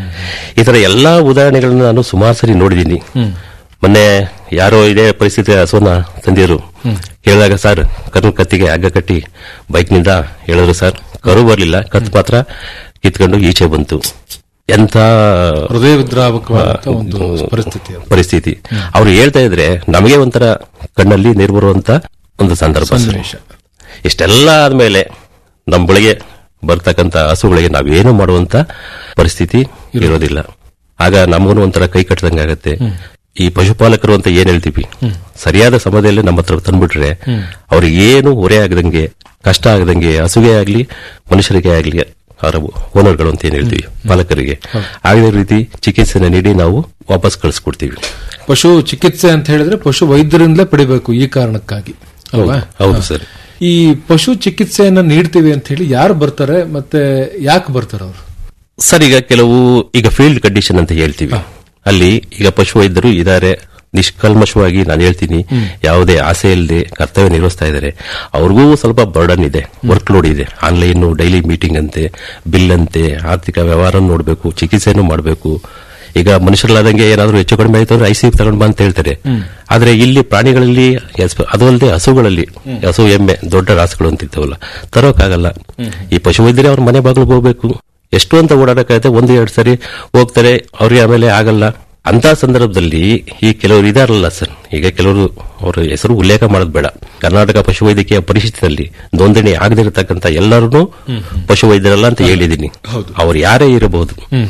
ಈ ತರ ಎಲ್ಲಾ ಉದಾಹರಣೆಗಳನ್ನ ನಾನು ಸುಮಾರು ಸರಿ ನೋಡಿದ್ದೀನಿ ಮೊನ್ನೆ ಯಾರೋ ಇದೇ ಪರಿಸ್ಥಿತಿ ಹಸುವನ್ನ ತಂದಿರು ಹೇಳಿದಾಗ ಸರ್ ಕರು ಕತ್ತಿಗೆ ಹಗ್ಗ ಕಟ್ಟಿ ಬೈಕ್ನಿಂದ ಹೇಳಿದ್ರು ಸರ್ ಕರು ಬರ್ಲಿಲ್ಲ ಕತ್ತು ಮಾತ್ರ ಕಿತ್ಕೊಂಡು ಈಚೆ ಬಂತು ಎಂತ ಹೃದಯ ವಿದ್ರಾವಕವಾದಂತ ಒಂದು ಪರಿಸ್ಥಿತಿ ಅದು. ಪರಿಸ್ಥಿತಿ ಅವ್ರು ಹೇಳ್ತಾ ಇದ್ರೆ ನಮಗೆ ಒಂಥರ ಕಣ್ಣಲ್ಲಿ ನೀರು ಬರುವಂತ ಒಂದು ಸಂದರ್ಭ ಸರ್. ಸನ್ನಿವೇಶ. ಇಷ್ಟೆಲ್ಲ ಆದ್ಮೇಲೆ ನಮ್ಮ ಬಳಿಗೆ ಬರ್ತಕ್ಕಂತ ಹಸುಗಳಿಗೆ ನಾವೇನು ಮಾಡುವಂತ ಪರಿಸ್ಥಿತಿ ಇರೋದಿಲ್ಲ ಆಗ ನಮಗೂ ಒಂಥರ ಕೈ ಕಟ್ಟದಂಗಾಗತ್ತೆ ಈ ಪಶುಪಾಲಕರು ಅಂತ ಏನ್ ಹೇಳ್ತೀವಿ ಸರಿಯಾದ ಸಮಯದಲ್ಲಿ ನಮ್ಮ ಹತ್ರ ತಂದ್ಬಿಟ್ರೆ ಅವ್ರಿಗೆ ಏನು ಹೊರೆ ಆಗದಂಗೆ ಕಷ್ಟ ಆಗದಂಗೆ ಹಸುಗೆ ಆಗ್ಲಿ ಮನುಷ್ಯರಿಗೆ ಆಗ್ಲಿ ಅವರ ಓನರ್ಗಳು ಅಂತ ಏನ್ ಹೇಳ್ತೀವಿ ಪಾಲಕರಿಗೆ ಆಗದ ರೀತಿ ಚಿಕಿತ್ಸೆನ ನೀಡಿ ನಾವು ವಾಪಸ್ ಕಳಿಸ್ಕೊಡ್ತೀವಿ ಪಶು ಚಿಕಿತ್ಸೆ ಅಂತ ಹೇಳಿದ್ರೆ ಪಶು ವೈದ್ಯರಿಂದಲೇ ಪಡಿಬೇಕು ಈ ಕಾರಣಕ್ಕಾಗಿ ಅಲ್ವಾ ಹೌದು ಸರ್ ಈ ಪಶು ಚಿಕಿತ್ಸೆಯನ್ನ ನೀಡ್ತೀವಿ ಅಂತ ಹೇಳಿ ಯಾರು ಬರ್ತಾರೆ ಮತ್ತೆ ಯಾಕೆ ಬರ್ತಾರೆ ಅವರು ಸರ್ ಈಗ ಕೆಲವು ಈಗ ಫೀಲ್ಡ್ ಕಂಡೀಷನ್ ಅಂತ ಹೇಳ್ತೀವಿ ಅಲ್ಲಿ ಈಗ ಪಶು ವೈದ್ಯರು ಇದ್ದಾರೆ ನಿಷ್ಕಲ್ಮಶವಾಗಿ ನಾನು ಹೇಳ್ತೀನಿ ಯಾವುದೇ ಆಸೆ ಇಲ್ಲದೆ ಕರ್ತವ್ಯ ನಿರ್ವಹಿಸ್ತಾ ಇದ್ದಾರೆ ಅವ್ರಿಗೂ ಸ್ವಲ್ಪ ಬರ್ಡನ್ ಇದೆ ವರ್ಕ್ ಲೋಡ್ ಇದೆ ಆನ್ಲೈನ್ ಡೈಲಿ ಮೀಟಿಂಗ್ ಅಂತೆ ಬಿಲ್ ಅಂತೆ ಆರ್ಥಿಕ ವ್ಯವಹಾರ ನೋಡಬೇಕು ಚಿಕಿತ್ಸೆನೂ ಮಾಡಬೇಕು ಈಗ ಮನುಷ್ಯರಲ್ಲಾದಂಗೆ ಏನಾದರೂ ಹೆಚ್ಚು ಕಡಿಮೆ ಆಯ್ತು ಅಂದ್ರೆ ಐಸಿಯು ತಗೊಂಡ್ ಬಾ ಅಂತ ಹೇಳ್ತಾರೆ ಆದ್ರೆ ಇಲ್ಲಿ ಪ್ರಾಣಿಗಳಲ್ಲಿ ಎಸ್- ಅದು ಅಲ್ಲದೆ ಹಸುಗಳಲ್ಲಿ ಹಸು ಎಮ್ಮೆ ದೊಡ್ಡ ರಾಸುಗಳು ಅಂತ ಇರ್ತಾವಲ್ಲ ತರೋಕ್ಕಾಗಲ್ಲ ಈ ಪಶುವೈದ್ಯರೇ ಅವ್ರ ಮನೆ ಬಾಗಿಲಿಗೆ ಹೋಗ್ಬೇಕು ಎಷ್ಟು ಅಂತ ಓಡಾಡಕ್ಕಾಗತ್ತೆ ಒಂದು ಎರಡು ಸರಿ ಹೋಗ್ತಾರೆ ಅವ್ರಿಗೆ ಆಮೇಲೆ ಆಗಲ್ಲ ಅಂತ ಸಂದರ್ಭದಲ್ಲಿ ಈ ಕೆಲವರು ಇದಾರಲ್ಲ ಸರ್ ಈಗ ಕೆಲವರು ಅವರ ಹೆಸರು ಉಲ್ಲೇಖ ಮಾಡೋದು ಬೇಡ ಕರ್ನಾಟಕ ಪಶುವೈದ್ಯಕೀಯ ಪರಿಷತ್ತಿನಲ್ಲಿ ನೋಂದಣಿ ಆಗದಿರತಕ್ಕಂತ ಎಲ್ಲರೂ ಪಶುವೈದ್ಯರಲ್ಲ ಅಂತ ಹೇಳಿದ್ದೀನಿ ಅವ್ರು ಯಾರೇ ಇರಬಹುದು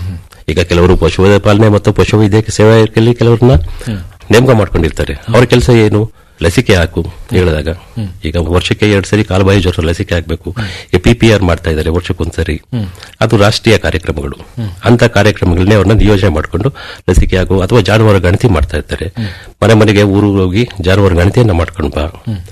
ಈಗ ಕೆಲವರು ಪಶುವೈದ್ಯ ಪಾಲನೆ ಮತ್ತು ಪಶುವೈದ್ಯಕೀಯ ಸೇವಾ ಇಲಾಖೆಯಲ್ಲಿ ಕೆಲವ್ರನ್ನ ನೇಮಕ ಮಾಡ್ಕೊಂಡಿರ್ತಾರೆ ಅವ್ರ ಕೆಲಸ ಏನು ಲಸಿಕೆ ಹಾಕು ಹೇಳಿದಾಗ ಈಗ ವರ್ಷಕ್ಕೆ ಎರಡು ಸರಿ ಕಾಲುಬಾಯಿ ಜ್ವರ ಲಸಿಕೆ ಹಾಕಬೇಕು ಈ ಪಿ ಪಿ ಆರ್ ಮಾಡ್ತಾ ಇದ್ದಾರೆ ವರ್ಷಕ್ಕೊಂದ್ಸರಿ ಅದು ರಾಷ್ಟ್ರೀಯ ಕಾರ್ಯಕ್ರಮಗಳು ಅಂತ ಕಾರ್ಯಕ್ರಮಗಳನ್ನೇ ಅವ್ರನ್ನ ನಿಯೋಜನೆ ಮಾಡಿಕೊಂಡು ಲಸಿಕೆ ಹಾಕು ಅಥವಾ ಜಾನುವಾರು ಗಣತಿ ಮಾಡ್ತಾ ಇರ್ತಾರೆ ಮನೆ ಮನೆಗೆ ಊರು ಹೋಗಿ ಜಾನುವಾರು ಗಣತಿಯನ್ನ ಮಾಡ್ಕೊಂಡು ಬಾ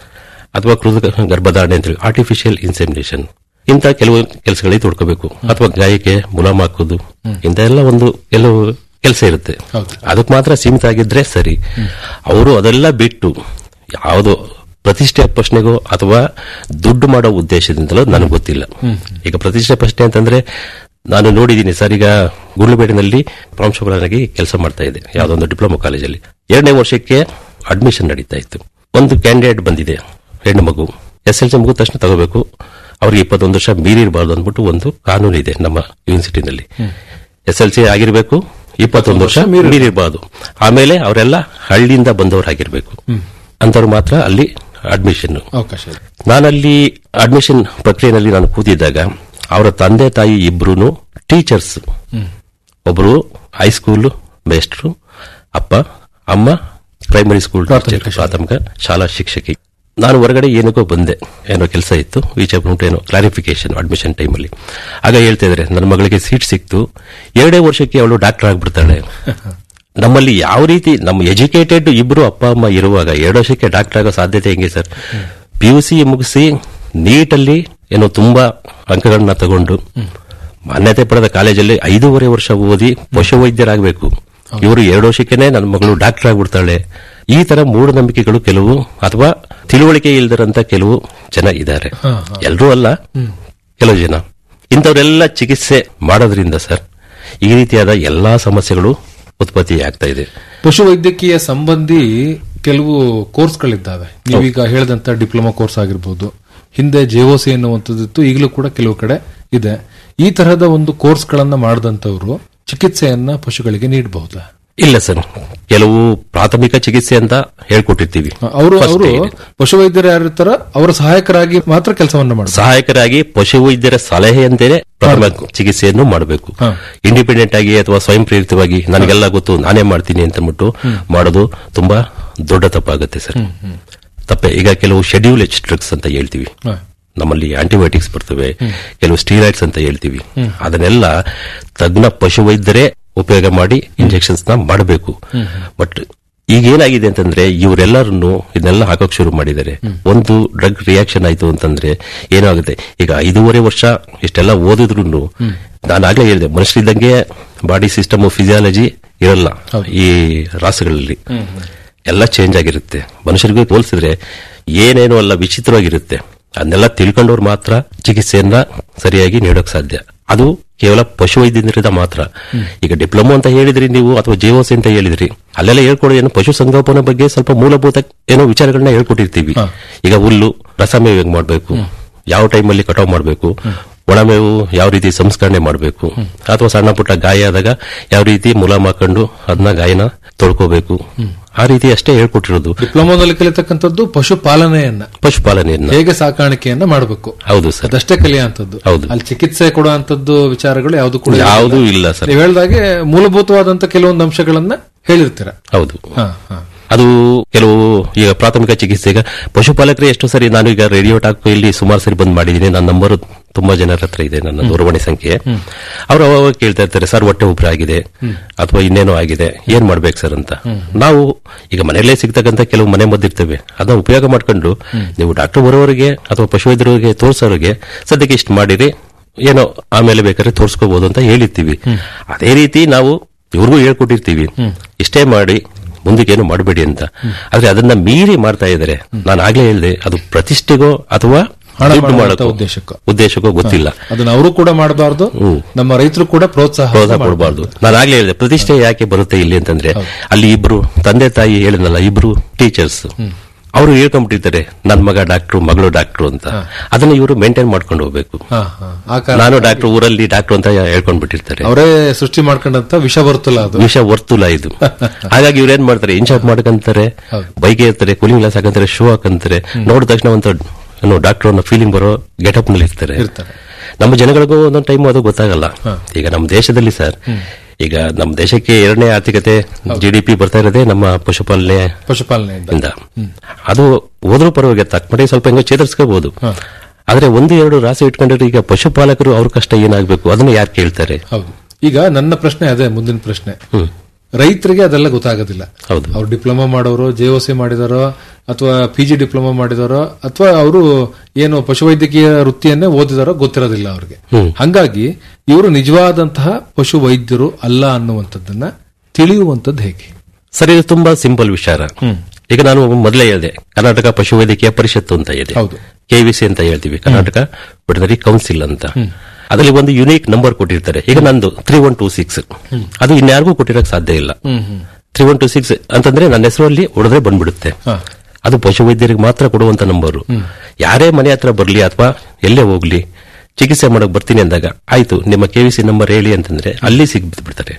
ಅಥವಾ ಕೃತಕ ಗರ್ಭಧಾರಣೆ ಅಂತ ಆರ್ಟಿಫಿಷಿಯಲ್ ಇನ್ಸೆಮಿನೇಷನ್ ಇಂಥ ಕೆಲವು ಕೆಲಸಗಳಿಗೆ ತೊಡ್ಕೋಬೇಕು ಅಥವಾ ಗಾಯಕ್ಕೆ ಮುಲಾಮ್ ಹಾಕೋದು ಇಂಥ ಎಲ್ಲ ಒಂದು ಕೆಲವು ಕೆಲಸ ಇರುತ್ತೆ ಅದಕ್ಕೆ ಮಾತ್ರ ಸೀಮಿತ ಆಗಿದ್ರೆ ಸರಿ ಅವರು ಅದೆಲ್ಲ ಬಿಟ್ಟು ಯಾವುದು ಪ್ರತಿಷ್ಠೆ ಪ್ರಶ್ನೆಗೋ ಅಥವಾ ದುಡ್ಡು ಮಾಡೋ ಉದ್ದೇಶದಿಂದಲೋ ನನಗೆ ಗೊತ್ತಿಲ್ಲ ಈಗ ಪ್ರತಿಷ್ಠೆ ಪ್ರಶ್ನೆ ಅಂತಂದ್ರೆ ನಾನು ನೋಡಿದ್ದೀನಿ ಸರ್ ಈಗ ಗುಂಡ್ಲುಬೇಡಿನಲ್ಲಿ ಪ್ರಾಂಶುಪಾಲನಾಗಿ ಕೆಲಸ ಮಾಡ್ತಾ ಇದ್ದೆ ಯಾವುದೊಂದು ಡಿಪ್ಲೊಮಾ ಕಾಲೇಜಲ್ಲಿ ಎರಡನೇ ವರ್ಷಕ್ಕೆ ಅಡ್ಮಿಷನ್ ನಡೀತಾ ಇತ್ತು ಒಂದು ಕ್ಯಾಂಡಿಡೇಟ್ ಬಂದಿದೆ ಹೆಣ್ಣು ಮಗು ಎಸ್ ಎಲ್ ಸಿ ಮುಗಿದ ತಕ್ಷಣ ತಗೋಬೇಕು ಅವ್ರಿಗೆ ಇಪ್ಪತ್ತೊಂದು ವರ್ಷ ಮೀರಿರಬಾರ್ದು ಅಂದ್ಬಿಟ್ಟು ಒಂದು ಕಾನೂನು ಇದೆ ನಮ್ಮ ಯೂನಿವರ್ಸಿಟಿನಲ್ಲಿ ಎಸ್ ಎಲ್ ಸಿ ಆಗಿರ್ಬೇಕು ಇಪ್ಪತ್ತೊಂದು ವರ್ಷ ಮೀರಿರಬಾರ್ದು ಆಮೇಲೆ ಅವರೆಲ್ಲ ಹಳ್ಳಿಯಿಂದ ಬಂದವರಾಗಿರ್ಬೇಕು ಅಂತವ್ರು ಮಾತ್ರ ಅಲ್ಲಿ ಅಡ್ಮಿಷನ್ ಅವಕಾಶ ಇದೆ ನಾನಲ್ಲಿ ಅಡ್ಮಿಷನ್ ಪ್ರಕ್ರಿಯೆಯಲ್ಲಿ ನಾನು ಕೂತಿದ್ದಾಗ ಅವರ ತಂದೆ ತಾಯಿ ಇಬ್ರು ಟೀಚರ್ಸ್ ಒಬ್ರು ಹೈಸ್ಕೂಲ್ ಮೇಸ್ಟ್ರು ಅಪ್ಪ ಅಮ್ಮ ಪ್ರೈಮರಿ ಸ್ಕೂಲ್ ಟೀಚರ್ ಪ್ರಾಥಮಿಕ ಶಾಲಾ ಶಿಕ್ಷಕಿ ನಾನು ಹೊರಗಡೆ ಏನಕ್ಕೋ ಬಂದೆ ಏನೋ ಕೆಲಸ ಇತ್ತು ಈಚೆ ಬಂದ್ಬಿಟ್ಟು ಏನೋ ಕ್ಲಾರಿಫಿಕೇಶನ್ ಅಡ್ಮಿಷನ್ ಟೈಮಲ್ಲಿ ಆಗ ಹೇಳ್ತಾ ಇದ್ರೆ ನನ್ನ ಮಗಳಿಗೆ ಸೀಟ್ ಸಿಕ್ತು ಎರಡೇ ವರ್ಷಕ್ಕೆ ಅವಳು ಡಾಕ್ಟರ್ ಆಗ್ಬಿಡ್ತಾಳೆ ನಮ್ಮಲ್ಲಿ ಯಾವ ರೀತಿ ನಮ್ಮ ಎಜುಕೇಟೆಡ್ ಇಬ್ರು ಅಪ್ಪ ಅಮ್ಮ ಇರುವಾಗ ಎರಡು ವರ್ಷಕ್ಕೆ ಡಾಕ್ಟರ್ ಆಗೋ ಸಾಧ್ಯತೆ ಹೆಂಗೆ ಸರ್ ಪಿ ಯು ಸಿ ಮುಗಿಸಿ ನೀಟಲ್ಲಿ ಏನೋ ತುಂಬಾ ಅಂಕಗಳನ್ನ ತಗೊಂಡು ಮಾನ್ಯತೆ ಪಡೆದ ಕಾಲೇಜಲ್ಲಿ ಐದೂವರೆ ವರ್ಷ ಓದಿ ಪಶುವೈದ್ಯರಾಗಬೇಕು ಇವರು ಎರಡು ವರ್ಷಕ್ಕೇನೆ ನನ್ನ ಮಗಳು ಡಾಕ್ಟರ್ ಆಗ್ಬಿಡ್ತಾಳೆ ಈ ತರ ಮೂಢನಂಬಿಕೆಗಳು ಕೆಲವು ಅಥವಾ ತಿಳುವಳಿಕೆ ಇಲ್ದಿರಂತ ಕೆಲವು ಜನ ಇದ್ದಾರೆ ಎಲ್ಲರೂ ಅಲ್ಲ ಕೆಲವು ಜನ ಇಂಥವರೆಲ್ಲ ಚಿಕಿತ್ಸೆ ಮಾಡೋದ್ರಿಂದ ಸರ್ ಈ ರೀತಿಯಾದ ಎಲ್ಲಾ ಸಮಸ್ಯೆಗಳು ಉತ್ಪತ್ತಿ ಆಗ್ತಾ ಇದೆ ಪಶುವೈದ್ಯಕೀಯ ಸಂಬಂಧಿ ಕೆಲವು ಕೋರ್ಸ್ಗಳಿದ್ದಾವೆ ನೀವೀಗ ಹೇಳಿದಂತ ಡಿಪ್ಲೊಮಾ ಕೋರ್ಸ್ ಆಗಿರ್ಬೋದು ಹಿಂದೆ ಜೆಒಸಿ ಎನ್ನುವಂಥದ್ದಿತ್ತು ಈಗಲೂ ಕೂಡ ಕೆಲವು ಕಡೆ ಇದೆ ಈ ತರಹದ ಒಂದು ಕೋರ್ಸ್ಗಳನ್ನ ಮಾಡಿದಂತವರು ಚಿಕಿತ್ಸೆಯನ್ನ ಪಶುಗಳಿಗೆ ನೀಡಬಹುದಾ ಇಲ್ಲ ಸರ್ ಕೆಲವು ಪ್ರಾಥಮಿಕ ಚಿಕಿತ್ಸೆ ಅಂತ ಹೇಳ್ಕೊಟ್ಟಿರ್ತೀವಿ ಅವರು First ಅವರು aid. ಪಶುವೈದ್ಯರು ಯಾರಿರ್ತಾರ ಅವರ ಸಹಾಯಕರಾಗಿ ಮಾತ್ರ ಕೆಲಸವನ್ನ ಮಾಡ್ತಾರೆ ಸಹಾಯಕರಾಗಿ ಪಶುವೈದ್ಯರ ಸಲಹೆಯಂತೆಯೇ ಪ್ರಥಮ ಚಿಕಿತ್ಸೆಯನ್ನು ಮಾಡಬೇಕು ಇಂಡಿಪೆಂಡೆಂಟ್ ಆಗಿ ಅಥವಾ ಸ್ವಯಂ ಪ್ರೇರಿತವಾಗಿ ನನಗೆಲ್ಲ ಗೊತ್ತು ನಾನೇ ಮಾಡ್ತೀನಿ ಅಂತ ಅಂದ್ಬಿಟ್ಟು ಮಾಡೋದು ತುಂಬಾ ದೊಡ್ಡ ತಪ್ಪಾಗುತ್ತೆ ಸರ್ ತಪ್ಪೆ ಈಗ ಕೆಲವು ಶೆಡ್ಯೂಲ್ ಎಚ್ ಡ್ರಗ್ಸ್ ಅಂತ ಹೇಳ್ತೀವಿ ಹ. ನಮ್ಮಲ್ಲಿ ಆಂಟಿಬಯೋಟಿಕ್ಸ್ ಬರ್ತವೆ ಕೆಲವು ಸ್ಟೀರಾಯ್ಡ್ಸ್ ಅಂತ ಹೇಳ್ತೀವಿ ಅದನ್ನೆಲ್ಲ ತಜ್ಞ ಪಶುವೈದ್ಯರೇ ಉಪಯೋಗ ಮಾಡಿ ಇಂಜೆಕ್ಷನ್ಸ್ ನ ಮಾಡಬೇಕು ಬಟ್ ಈಗ ಏನಾಗಿದೆ ಅಂತಂದ್ರೆ ಇವರೆಲ್ಲರನ್ನು ಇದನ್ನೆಲ್ಲ ಹಾಕೋಕ್ ಶುರು ಮಾಡಿದ್ದಾರೆ ಒಂದು ಡ್ರಗ್ ರಿಯಾಕ್ಷನ್ ಆಯ್ತು ಅಂತಂದ್ರೆ ಏನಾಗುತ್ತೆ ಈಗ ಐದೂವರೆ ವರ್ಷ ಇಷ್ಟೆಲ್ಲ ಓದಿದ್ರು ನಾನು ಆಗ್ಲೇ ಹೇಳಿದೆ ಮನುಷ್ಯರಿದ್ದಂಗೆ ಬಾಡಿ ಸಿಸ್ಟಮ್ ಫಿಸಿಯಾಲಜಿ ಇರಲ್ಲ ಈ ರಾಸುಗಳಲ್ಲಿ ಎಲ್ಲ ಚೇಂಜ್ ಆಗಿರುತ್ತೆ ಮನುಷ್ಯರಿಗೂ ಹೋಲಿಸಿದ್ರೆ ಏನೇನೋ ಅಲ್ಲ ವಿಚಿತ್ರವಾಗಿರುತ್ತೆ ಅದನ್ನೆಲ್ಲ ತಿಳ್ಕೊಂಡವ್ರು ಮಾತ್ರ ಚಿಕಿತ್ಸೆಯನ್ನ ಸರಿಯಾಗಿ ನೀಡೋಕ್ ಸಾಧ್ಯ ಅದು ಕೇವಲ ಪಶುವೈದ್ಯರಿಂದ ಮಾತ್ರ ಈಗ ಡಿಪ್ಲೊಮೊ ಅಂತ ಹೇಳಿದ್ರಿ ನೀವು ಅಥವಾ ಜೆಒಸಿ ಅಂತ ಹೇಳಿದ್ರಿ ಅಲ್ಲೆಲ್ಲ ಹೇಳ್ಕೊಡೋದು ಏನು ಪಶು ಸಂಗೋಪನೆ ಬಗ್ಗೆ ಸ್ವಲ್ಪ ಮೂಲಭೂತ ಏನೋ ವಿಚಾರಗಳನ್ನ ಹೇಳ್ಕೊಟ್ಟಿರ್ತೀವಿ ಈಗ ಹುಲ್ಲು ರಸಮೇವು ಹೆಂಗ್ ಮಾಡ್ಬೇಕು ಯಾವ ಟೈಮಲ್ಲಿ ಕಟಾವ್ ಮಾಡಬೇಕು ಒಣಮೇವು ಯಾವ ರೀತಿ ಸಂಸ್ಕರಣೆ ಮಾಡಬೇಕು ಅಥವಾ ಸಣ್ಣ ಪುಟ್ಟ ಗಾಯ ಆದಾಗ ಯಾವ ರೀತಿ ಮುಲಾಮ್ ಹಾಕೊಂಡು ಅದನ್ನ ಗಾಯನ ತೊಳ್ಕೋಬೇಕು ಆ ರೀತಿ ಅಷ್ಟೇ ಹೇಳ್ಕೊಟ್ಟಿರೋದು ಡಿಪ್ಲೊಮಾದಲ್ಲಿ ಕಲಿತಕ್ಕಂಥದ್ದು ಪಶುಪಾಲನೆಯನ್ನ ಪಶುಪಾಲನೆಯನ್ನ ಹೇಗೆ ಸಾಕಾಣಿಕೆಯನ್ನ ಮಾಡಬೇಕು ಹೌದು ಸರ್ ಅದಷ್ಟೇ ಕಲಿಯುವಂಥದ್ದು ಹೌದು. ಅಲ್ಲಿ ಚಿಕಿತ್ಸೆ ಕೊಡುವಂತದ್ದು ವಿಚಾರಗಳು ಯಾವುದು ಕೂಡ ಯಾವುದೂ ಇಲ್ಲ ಸರ್ ನೀವು ಹೇಳ್ದಾಗೆ ಮೂಲಭೂತವಾದಂತ ಕೆಲವೊಂದು ಅಂಶಗಳನ್ನ ಹೇಳಿರ್ತೀರ ಹೌದು ಹ, ಹ. ಅದು ಕೆಲವು ಈಗ ಪ್ರಾಥಮಿಕ ಚಿಕಿತ್ಸೆ ಈಗ ಪಶುಪಾಲಕರೇ ಎಷ್ಟೋ ಸರಿ ನಾನು ಈಗ ರೇಡಿಯೋ ಟಾಕ್ ಇಲ್ಲಿ ಸುಮಾರು ಸರಿ ಬಂದ್ ಮಾಡಿದ್ದೀನಿ ನನ್ನ ನಂಬರ್ ತುಂಬಾ ಜನರ ಹತ್ರ ಇದೆ ನನ್ನ ದೂರವಾಣಿ ಸಂಖ್ಯೆ ಅವರು ಅವಾಗ ಕೇಳ್ತಾ ಇರ್ತಾರೆ ಸರ್ ಹೊಟ್ಟೆ ಉಬ್ರ ಆಗಿದೆ ಅಥವಾ ಇನ್ನೇನೋ ಆಗಿದೆ ಏನ್ ಮಾಡ್ಬೇಕು ಸರ್ ಅಂತ ನಾವು ಈಗ ಮನೆಯಲ್ಲೇ ಸಿಗ್ತಕ್ಕಂತ ಕೆಲವು ಮನೆ ಮದ್ದಿರ್ತೇವೆ ಅದನ್ನ ಉಪಯೋಗ ಮಾಡ್ಕೊಂಡು ನೀವು ಡಾಕ್ಟರ್ ಬರೋವರಿಗೆ ಅಥವಾ ಪಶುವೈದ್ಯರಿಗೆ ತೋರಿಸೋರಿಗೆ ಸದ್ಯಕ್ಕೆ ಇಷ್ಟು ಮಾಡಿರಿ ಏನೋ ಆಮೇಲೆ ಬೇಕಾದ್ರೆ ತೋರಿಸ್ಕೋಬಹುದು ಅಂತ ಹೇಳಿರ್ತೀವಿ ಅದೇ ರೀತಿ ನಾವು ಇವ್ರಿಗೂ ಹೇಳ್ಕೊಟ್ಟಿರ್ತೀವಿ ಇಷ್ಟೇ ಮಾಡಿ ಮುಂದಕ್ಕೇನು ಮಾಡಬೇಡಿ ಅಂತ ಆದ್ರೆ ಅದನ್ನ ಮೀರಿ ಮಾಡ್ತಾ ಇದ್ದಾರೆ ನಾನು ಆಗ್ಲೇ ಹೇಳಿದೆ ಅದು ಪ್ರತಿಷ್ಠೆಗೋ ಅಥವಾ ಹಣ ದುಡ್ಡು ಮಾಡುವಂತ ಮಾಡೋಕ್ಕೋ ಉದ್ದೇಶಕ್ಕೋ. ಉದ್ದೇಶಕ್ಕೋ ಗೊತ್ತಿಲ್ಲ ಅದನ್ನ ಅವರು ಕೂಡ ಮಾಡಬಾರ್ದು ನಮ್ಮ ರೈತರು ಕೂಡ ಪ್ರೋತ್ಸಾಹ ಪ್ರೋತ್ಸಾಹ ಕೊಡಬಾರ್ದು ನಾನು ಆಗ್ಲೇ ಹೇಳಿದೆ ಪ್ರತಿಷ್ಠೆ ಯಾಕೆ ಬರುತ್ತೆ ಇಲ್ಲಿ ಅಂತಂದ್ರೆ ಅಲ್ಲಿ ಇಬ್ರು ತಂದೆ ತಾಯಿ ಹೇಳಿದ್ನಲ್ಲ ಇಬ್ರು ಟೀಚರ್ಸ್ ಅವರು ಹೇಳ್ಕೊಂಡ್ಬಿಟ್ಟಿರ್ತಾರೆ ನನ್ ಮಗ ಡಾಕ್ಟ್ರು ಮಗಳು ಡಾಕ್ಟ್ರು ಅಂತ ಅದನ್ನ ಇವರು ಮೇಂಟೈನ್ ಮಾಡ್ಕೊಂಡು ಹೋಗ್ಬೇಕು ಹ, ಹ. ಆ ಕಾರಣ ನಾನು ಡಾಕ್ಟರ್ ಊರಲ್ಲಿ ಡಾಕ್ಟ್ರು ಅಂತ ಹೇಳ್ಕೊಂಡ್ಬಿಟ್ಟಿರ್ತಾರೆ ಅವರೇ ಸೃಷ್ಟಿ ಮಾಡ್ಕೊಂಡಂತ ವಿಷ ಬರ್ತಲ್ಲ ಅದು ವಿಷ ವರ್ತುಲ ಇದು ಹಾಗಾಗಿ ಇವ್ರು ಏನ್ ಮಾಡ್ತಾರೆ ಇನ್ಶಾಟ್ ಮಾಡ್ಕಂತಾರೆ ಬೈಕ್ ಇರ್ತಾರೆ ಕೂಲಿಂಗ್ ಗ್ಲಾಸ್ ಹಾಕಂತಾರೆ ಶೂ ಹಾಕಂತಾರೆ ನೋಡಿದ ತಕ್ಷಣ ಒಂದು ಏನು ಡಾಕ್ಟರ್ ಅನ್ನೋ ಫೀಲಿಂಗ್ ಬರೋ ಗೆಟಪ್ ನಲ್ಲಿ ಇರ್ತಾರೆ ನಮ್ಮ ಜನಗಳಿಗೂ ಒಂದೊಂದು ಟೈಮ್ ಅದು ಗೊತ್ತಾಗಲ್ಲ ಈಗ ನಮ್ಮ ದೇಶದಲ್ಲಿ ಸರ್ ಈಗ ನಮ್ಮ ದೇಶಕ್ಕೆ ಎರಡನೇ ಆರ್ಥಿಕತೆ ಜಿಡಿಪಿ ಬರ್ತಾ ಇರೋದೇ ನಮ್ಮ ಪಶುಪಾಲನೆ ಪಶುಪಾಲನೆಯಿಂದ ಇಂದ ಅದು ಹೋದ್ರೂ ಪರವಾಗಿ ತಕ್ಕಮಟ್ಟಿಗೆ ಸ್ವಲ್ಪ ಹೆಂಗೋ ಚೇತರಿಸ್ಕೋಬಹುದು ಆದ್ರೆ ಒಂದು ಎರಡು ರಾಸಿ ಇಟ್ಕೊಂಡ್ರೆ ಈಗ ಪಶುಪಾಲಕರು ಅವ್ರ ಕಷ್ಟ ಏನಾಗಬೇಕು ಅದನ್ನ ಯಾರು ಕೇಳ್ತಾರೆ ಹೌದು ಈಗ ನನ್ನ ಪ್ರಶ್ನೆ ಅದೇ ಮುಂದಿನ ಪ್ರಶ್ನೆ ರೈತರಿಗೆ ಅದೆಲ್ಲ ಗೊತ್ತಾಗೋದಿಲ್ಲ ಹೌದು ಅವ್ರು ಡಿಪ್ಲೊಮಾ ಮಾಡೋರು ಜೆಒಸಿ ಮಾಡಿದಾರೋ ಅಥವಾ ಪಿ ಜಿ ಡಿಪ್ಲೊಮಾ ಮಾಡಿದಾರೋ ಅಥವಾ ಅವರು ಏನು ಪಶುವೈದ್ಯಕೀಯ ವೃತ್ತಿಯನ್ನೇ ಓದಿದಾರೋ ಗೊತ್ತಿರೋದಿಲ್ಲ ಅವ್ರಿಗೆ ಹಂಗಾಗಿ ಇವರು ನಿಜವಾದಂತಹ ಪಶು ವೈದ್ಯರು ಅಲ್ಲ ಅನ್ನುವಂಥದ್ದನ್ನ ತಿಳಿಯುವಂಥದ್ದು ಹೇಗೆ ಸರ್ ಇದು ತುಂಬಾ ಸಿಂಪಲ್ ವಿಚಾರ ಈಗ ನಾನು ಮೊದಲೇ ಹೇಳಿದೆ ಕರ್ನಾಟಕ ಪಶುವೈದ್ಯಕೀಯ ಪರಿಷತ್ತು ಅಂತ ಇದೆ ಹೌದು. ಕೆವಿಸಿ ಅಂತ ಹೇಳ್ತೀವಿ ಕರ್ನಾಟಕ ವೆಟನರಿ ಕೌನ್ಸಿಲ್ ಅಂತ ಅದರಲ್ಲಿ ಒಂದು ಯುನೀಕ್ ನಂಬರ್ ಕೊಟ್ಟಿರ್ತಾರೆ ಈಗ ನಂದು ತ್ರೀ ಒನ್ ಟೂ ಸಿಕ್ಸ್ ಅದು ಇನ್ಯಾರಿಗೂ ಕೊಟ್ಟಿರಕ್ ಸಾಧ್ಯ ಇಲ್ಲ ತ್ರೀ ಒನ್ ಟೂ ಸಿಕ್ಸ್ ಅಂತಂದ್ರೆ ನನ್ನ ಹೆಸರಲ್ಲಿ ಹೊಡೆದ್ರೆ ಬಂದ್ಬಿಡುತ್ತೆ ಅದು ಪಶುವೈದ್ಯರಿಗೆ ಮಾತ್ರ ಕೊಡುವಂತ ನಂಬರು ಯಾರೇ ಮನೆ ಹತ್ರ ಬರ್ಲಿ ಅಥವಾ ಎಲ್ಲೇ ಹೋಗ್ಲಿ ಚಿಕಿತ್ಸೆ ಮಾಡಕ್ ಬರ್ತೀನಿ ಅಂದಾಗ ಆಯ್ತು ನಿಮ್ಮ ಕೆವಿಸಿ ನಂಬರ್ ಹೇಳಿ ಅಂತಂದ್ರೆ ಅಲ್ಲಿ ಸಿಗ್ಬಿಡ್ತಾರೆ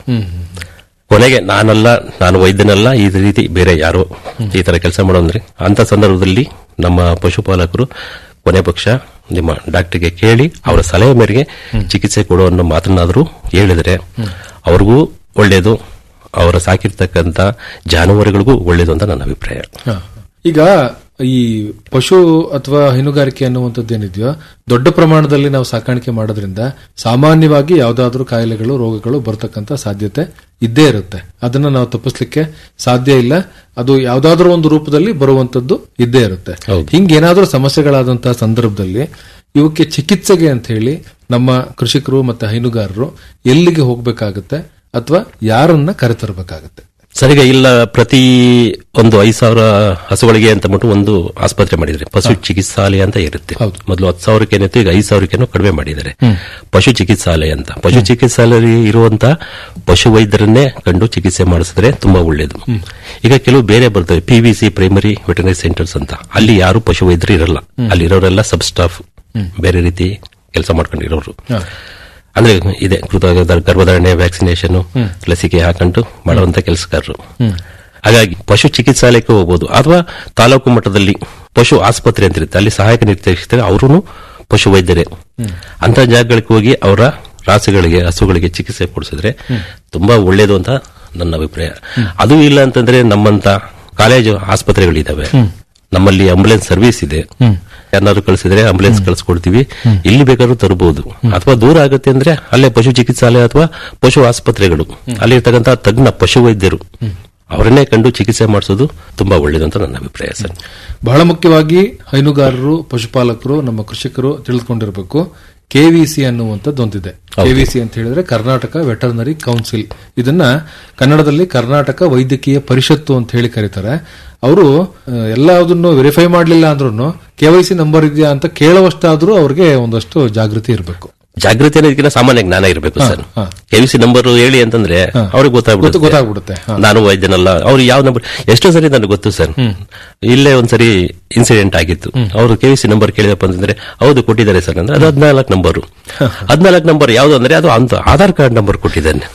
ಕೊನೆಗೆ ನಾನಲ್ಲ ನಾನು ವೈದ್ಯನಲ್ಲ ಈ ರೀತಿ ಬೇರೆ ಯಾರೋ ಈ ತರ ಕೆಲಸ ಮಾಡೋಂದ್ರೆ ಅಂತ ಸಂದರ್ಭದಲ್ಲಿ ನಮ್ಮ ಪಶುಪಾಲಕರು ಕೊನೆ ಪಕ್ಷ ನಿಮ್ಮ ಡಾಕ್ಟರ್ಗೆ ಕೇಳಿ ಅವರ ಸಲಹೆ ಮೇರೆಗೆ ಚಿಕಿತ್ಸೆ ಕೊಡೋ ಅನ್ನೋ ಮಾತನ್ನಾದರೂ ಹೇಳಿದರೆ ಅವ್ರಿಗೂ ಒಳ್ಳೇದು ಅವರ ಸಾಕಿರ್ತಕ್ಕಂಥ ಜಾನುವಾರುಗಳಿಗೂ ಒಳ್ಳೇದು ಅಂತ ನನ್ನ ಅಭಿಪ್ರಾಯ ಹ. ಈಗ ಈ ಪಶು ಅಥವಾ ಹೈನುಗಾರಿಕೆ ಅನ್ನುವಂಥದ್ದು ಏನಿದೆಯೋ ದೊಡ್ಡ ಪ್ರಮಾಣದಲ್ಲಿ ನಾವು ಸಾಕಾಣಿಕೆ ಮಾಡೋದ್ರಿಂದ ಸಾಮಾನ್ಯವಾಗಿ ಯಾವುದಾದ್ರೂ ಕಾಯಿಲೆಗಳು ರೋಗಗಳು ಬರ್ತಕ್ಕಂಥ ಸಾಧ್ಯತೆ ಇದ್ದೇ ಇರುತ್ತೆ ಅದನ್ನ ನಾವು ತಪ್ಪಿಸ್ಲಿಕ್ಕೆ ಸಾಧ್ಯ ಇಲ್ಲ ಅದು ಯಾವುದಾದ್ರೂ ಒಂದು ರೂಪದಲ್ಲಿ ಬರುವಂತದ್ದು ಇದ್ದೇ ಇರುತ್ತೆ ಹಿಂಗೇನಾದ್ರೂ ಸಮಸ್ಯೆಗಳಾದಂತಹ ಸಂದರ್ಭದಲ್ಲಿ ಇವಕ್ಕೆ ಚಿಕಿತ್ಸೆಗೆ ಅಂತ ಹೇಳಿ ನಮ್ಮ ಕೃಷಿಕರು ಮತ್ತೆ ಹೈನುಗಾರರು ಎಲ್ಲಿಗೆ ಹೋಗ್ಬೇಕಾಗುತ್ತೆ ಅಥವಾ ಯಾರನ್ನ ಕರೆತರಬೇಕಾಗುತ್ತೆ ಸರಿಗ ಇಲ್ಲ ಪ್ರತಿ ಒಂದು ಐದು ಸಾವಿರ ಹಸುಗಳಿಗೆ ಅಂತ ಬಿಟ್ಟು ಒಂದು ಆಸ್ಪತ್ರೆ ಮಾಡಿದ್ರೆ ಪಶು ಚಿಕಿತ್ಸಾಲಯ ಅಂತ ಇರುತ್ತೆ ಮೊದಲು ಹತ್ತು ಸಾವಿರಕ್ಕೆ ಏನಿತ್ತು ಈಗ ಐದು ಸಾವಿರಕ್ಕೇನೋ ಕಡಿಮೆ ಮಾಡಿದ್ದಾರೆ ಪಶು ಚಿಕಿತ್ಸಾಲಯ ಅಂತ ಪಶು ಚಿಕಿತ್ಸಾಲಯ ಇರುವಂತ ಪಶು ವೈದ್ಯರನ್ನೇ ಕಂಡು ಚಿಕಿತ್ಸೆ ಮಾಡಿಸಿದ್ರೆ ತುಂಬಾ ಒಳ್ಳೇದು ಈಗ ಕೆಲವು ಬೇರೆ ಬರ್ತವೆ P V C primary veterinary centers ಅಂತ ಅಲ್ಲಿ ಯಾರು ಪಶು ವೈದ್ಯರು ಇರಲ್ಲ ಅಲ್ಲಿರೋರೆಲ್ಲ ಸಬ್ ಸ್ಟಾಫ್ ಬೇರೆ ರೀತಿ ಕೆಲಸ ಮಾಡ್ಕೊಂಡಿರೋರು ಅಂದ್ರೆ ಇದೆ ಕೃತ ಗರ್ಭಧಾರಣೆ ವ್ಯಾಕ್ಸಿನೇಷನ್ ಲಸಿಕೆ ಹಾಕೊಂಡು ಮಾಡುವಂತ ಕೆಲಸಗಾರರು ಹಾಗಾಗಿ ಪಶು ಚಿಕಿತ್ಸಾಲಯಕ್ಕೆ ಹೋಗಬಹುದು ಅಥವಾ ತಾಲೂಕು ಮಟ್ಟದಲ್ಲಿ ಪಶು ಆಸ್ಪತ್ರೆ ಅಂತ ಇರುತ್ತೆ ಅಲ್ಲಿ ಸಹಾಯಕ ನಿರ್ದೇಶಕರು ಅವರು ಪಶು ವೈದ್ಯರೇ ಅಂತ ಜಾಗಗಳಿಗೆ ಹೋಗಿ ಅವರ ರಾಸುಗಳಿಗೆ ಹಸುಗಳಿಗೆ ಚಿಕಿತ್ಸೆ ಕೊಡಿಸಿದ್ರೆ ತುಂಬಾ ಒಳ್ಳೇದು ಅಂತ ನನ್ನ ಅಭಿಪ್ರಾಯ ಅದು ಇಲ್ಲ ಅಂತಂದ್ರೆ ನಮ್ಮಂತ ಕಾಲೇಜು ಆಸ್ಪತ್ರೆಗಳಿದಾವೆ ನಮ್ಮಲ್ಲಿ ಆಂಬುಲೆನ್ಸ್ ಸರ್ವಿಸ್ ಇದೆ ಯಾರು ಕಳಿಸಿದ್ರೆ ಆಂಬುಲೆನ್ಸ್ ಕಳಿಸ್ಕೊಡ್ತೀವಿ ಇಲ್ಲಿ ಬೇಕಾದ್ರೂ ತರಬಹುದು ಅಥವಾ ದೂರ ಆಗುತ್ತೆ ಅಂದ್ರೆ ಅಲ್ಲೇ ಪಶು ಚಿಕಿತ್ಸಾಲಯ ಅಥವಾ ಪಶು ಆಸ್ಪತ್ರೆಗಳು ಅಲ್ಲಿ ಇರ್ತಕ್ಕಂಥ ತಜ್ಞ ಪಶು ವೈದ್ಯರು ಅವರನ್ನೇ ಕಂಡು ಚಿಕಿತ್ಸೆ ಮಾಡಿಸೋದು ತುಂಬಾ ಒಳ್ಳೇದು ಅಂತ ನನ್ನ ಅಭಿಪ್ರಾಯ ಸರ್ ಬಹಳ ಮುಖ್ಯವಾಗಿ ಹೈನುಗಾರರು ಪಶುಪಾಲಕರು ನಮ್ಮ ಕೃಷಿಕರು ತಿಳಿದುಕೊಂಡಿರಬೇಕು ಕೆವಿಸಿ ಅನ್ನುವಂಥದ್ದು ಒಂದಿದೆ ಕೆವಿಸಿ ಅಂತ ಹೇಳಿದ್ರೆ ಕರ್ನಾಟಕ ವೆಟರ್ನರಿ ಕೌನ್ಸಿಲ್ ಇದನ್ನ ಕನ್ನಡದಲ್ಲಿ ಕರ್ನಾಟಕ ವೈದ್ಯಕೀಯ ಪರಿಷತ್ತು ಅಂತ ಹೇಳಿ ಕರೀತಾರೆ ಅವರು ಎಲ್ಲದನ್ನು ವೆರಿಫೈ ಮಾಡಲಿಲ್ಲ ಅಂದ್ರೂ ಕೆವೈಸಿ ನಂಬರ್ ಇದೆಯಾ ಅಂತ ಕೇಳುವಷ್ಟಾದ್ರೂ ಅವ್ರಿಗೆ ಒಂದಷ್ಟು ಜಾಗೃತಿ ಇರಬೇಕು ಜಾಗೃತಿ ಅನ್ನೋದಕ್ಕಿಂತ ಸಾಮಾನ್ಯ ಜ್ಞಾನ ಇರಬೇಕು ಸರ್ ಕೆವಿಸಿ ನಂಬರ್ ಹೇಳಿ ಅಂತಂದ್ರೆ ಅವ್ರಿಗೆ ಗೊತ್ತಾಗ್ಬಿಡುತ್ತೆ ಗೊತ್ತಾಗ್ಬಿಡುತ್ತೆ ನಾನು ವೈದ್ಯನಲ್ಲ ಅವ್ರು ಯಾವ ನಂಬರ್ ಎಷ್ಟೋ ಸರಿ ನನಗೆ ಗೊತ್ತು ಸರ್ ಇಲ್ಲೇ ಒಂದ್ಸರಿ ಇನ್ಸಿಡೆಂಟ್ ಆಗಿತ್ತು ಅವರು ಕೆವಿಸಿ ನಂಬರ್ ಕೇಳಿದಪ್ಪ ಅಂತಂದ್ರೆ ಹೌದು ಕೊಟ್ಟಿದ್ದಾರೆ ಸರ್ ಅಂದ್ರೆ ಅದು ಹದಿನಾಲ್ಕು ನಂಬರು ಹದಿನಾಲ್ಕು ನಂಬರ್ ಯಾವ್ದು ಅಂದ್ರೆ ಅದು ಅಂತ ಆಧಾರ್ ಕಾರ್ಡ್ ನಂಬರ್ ಕೊಟ್ಟಿದ್ದಾನೆ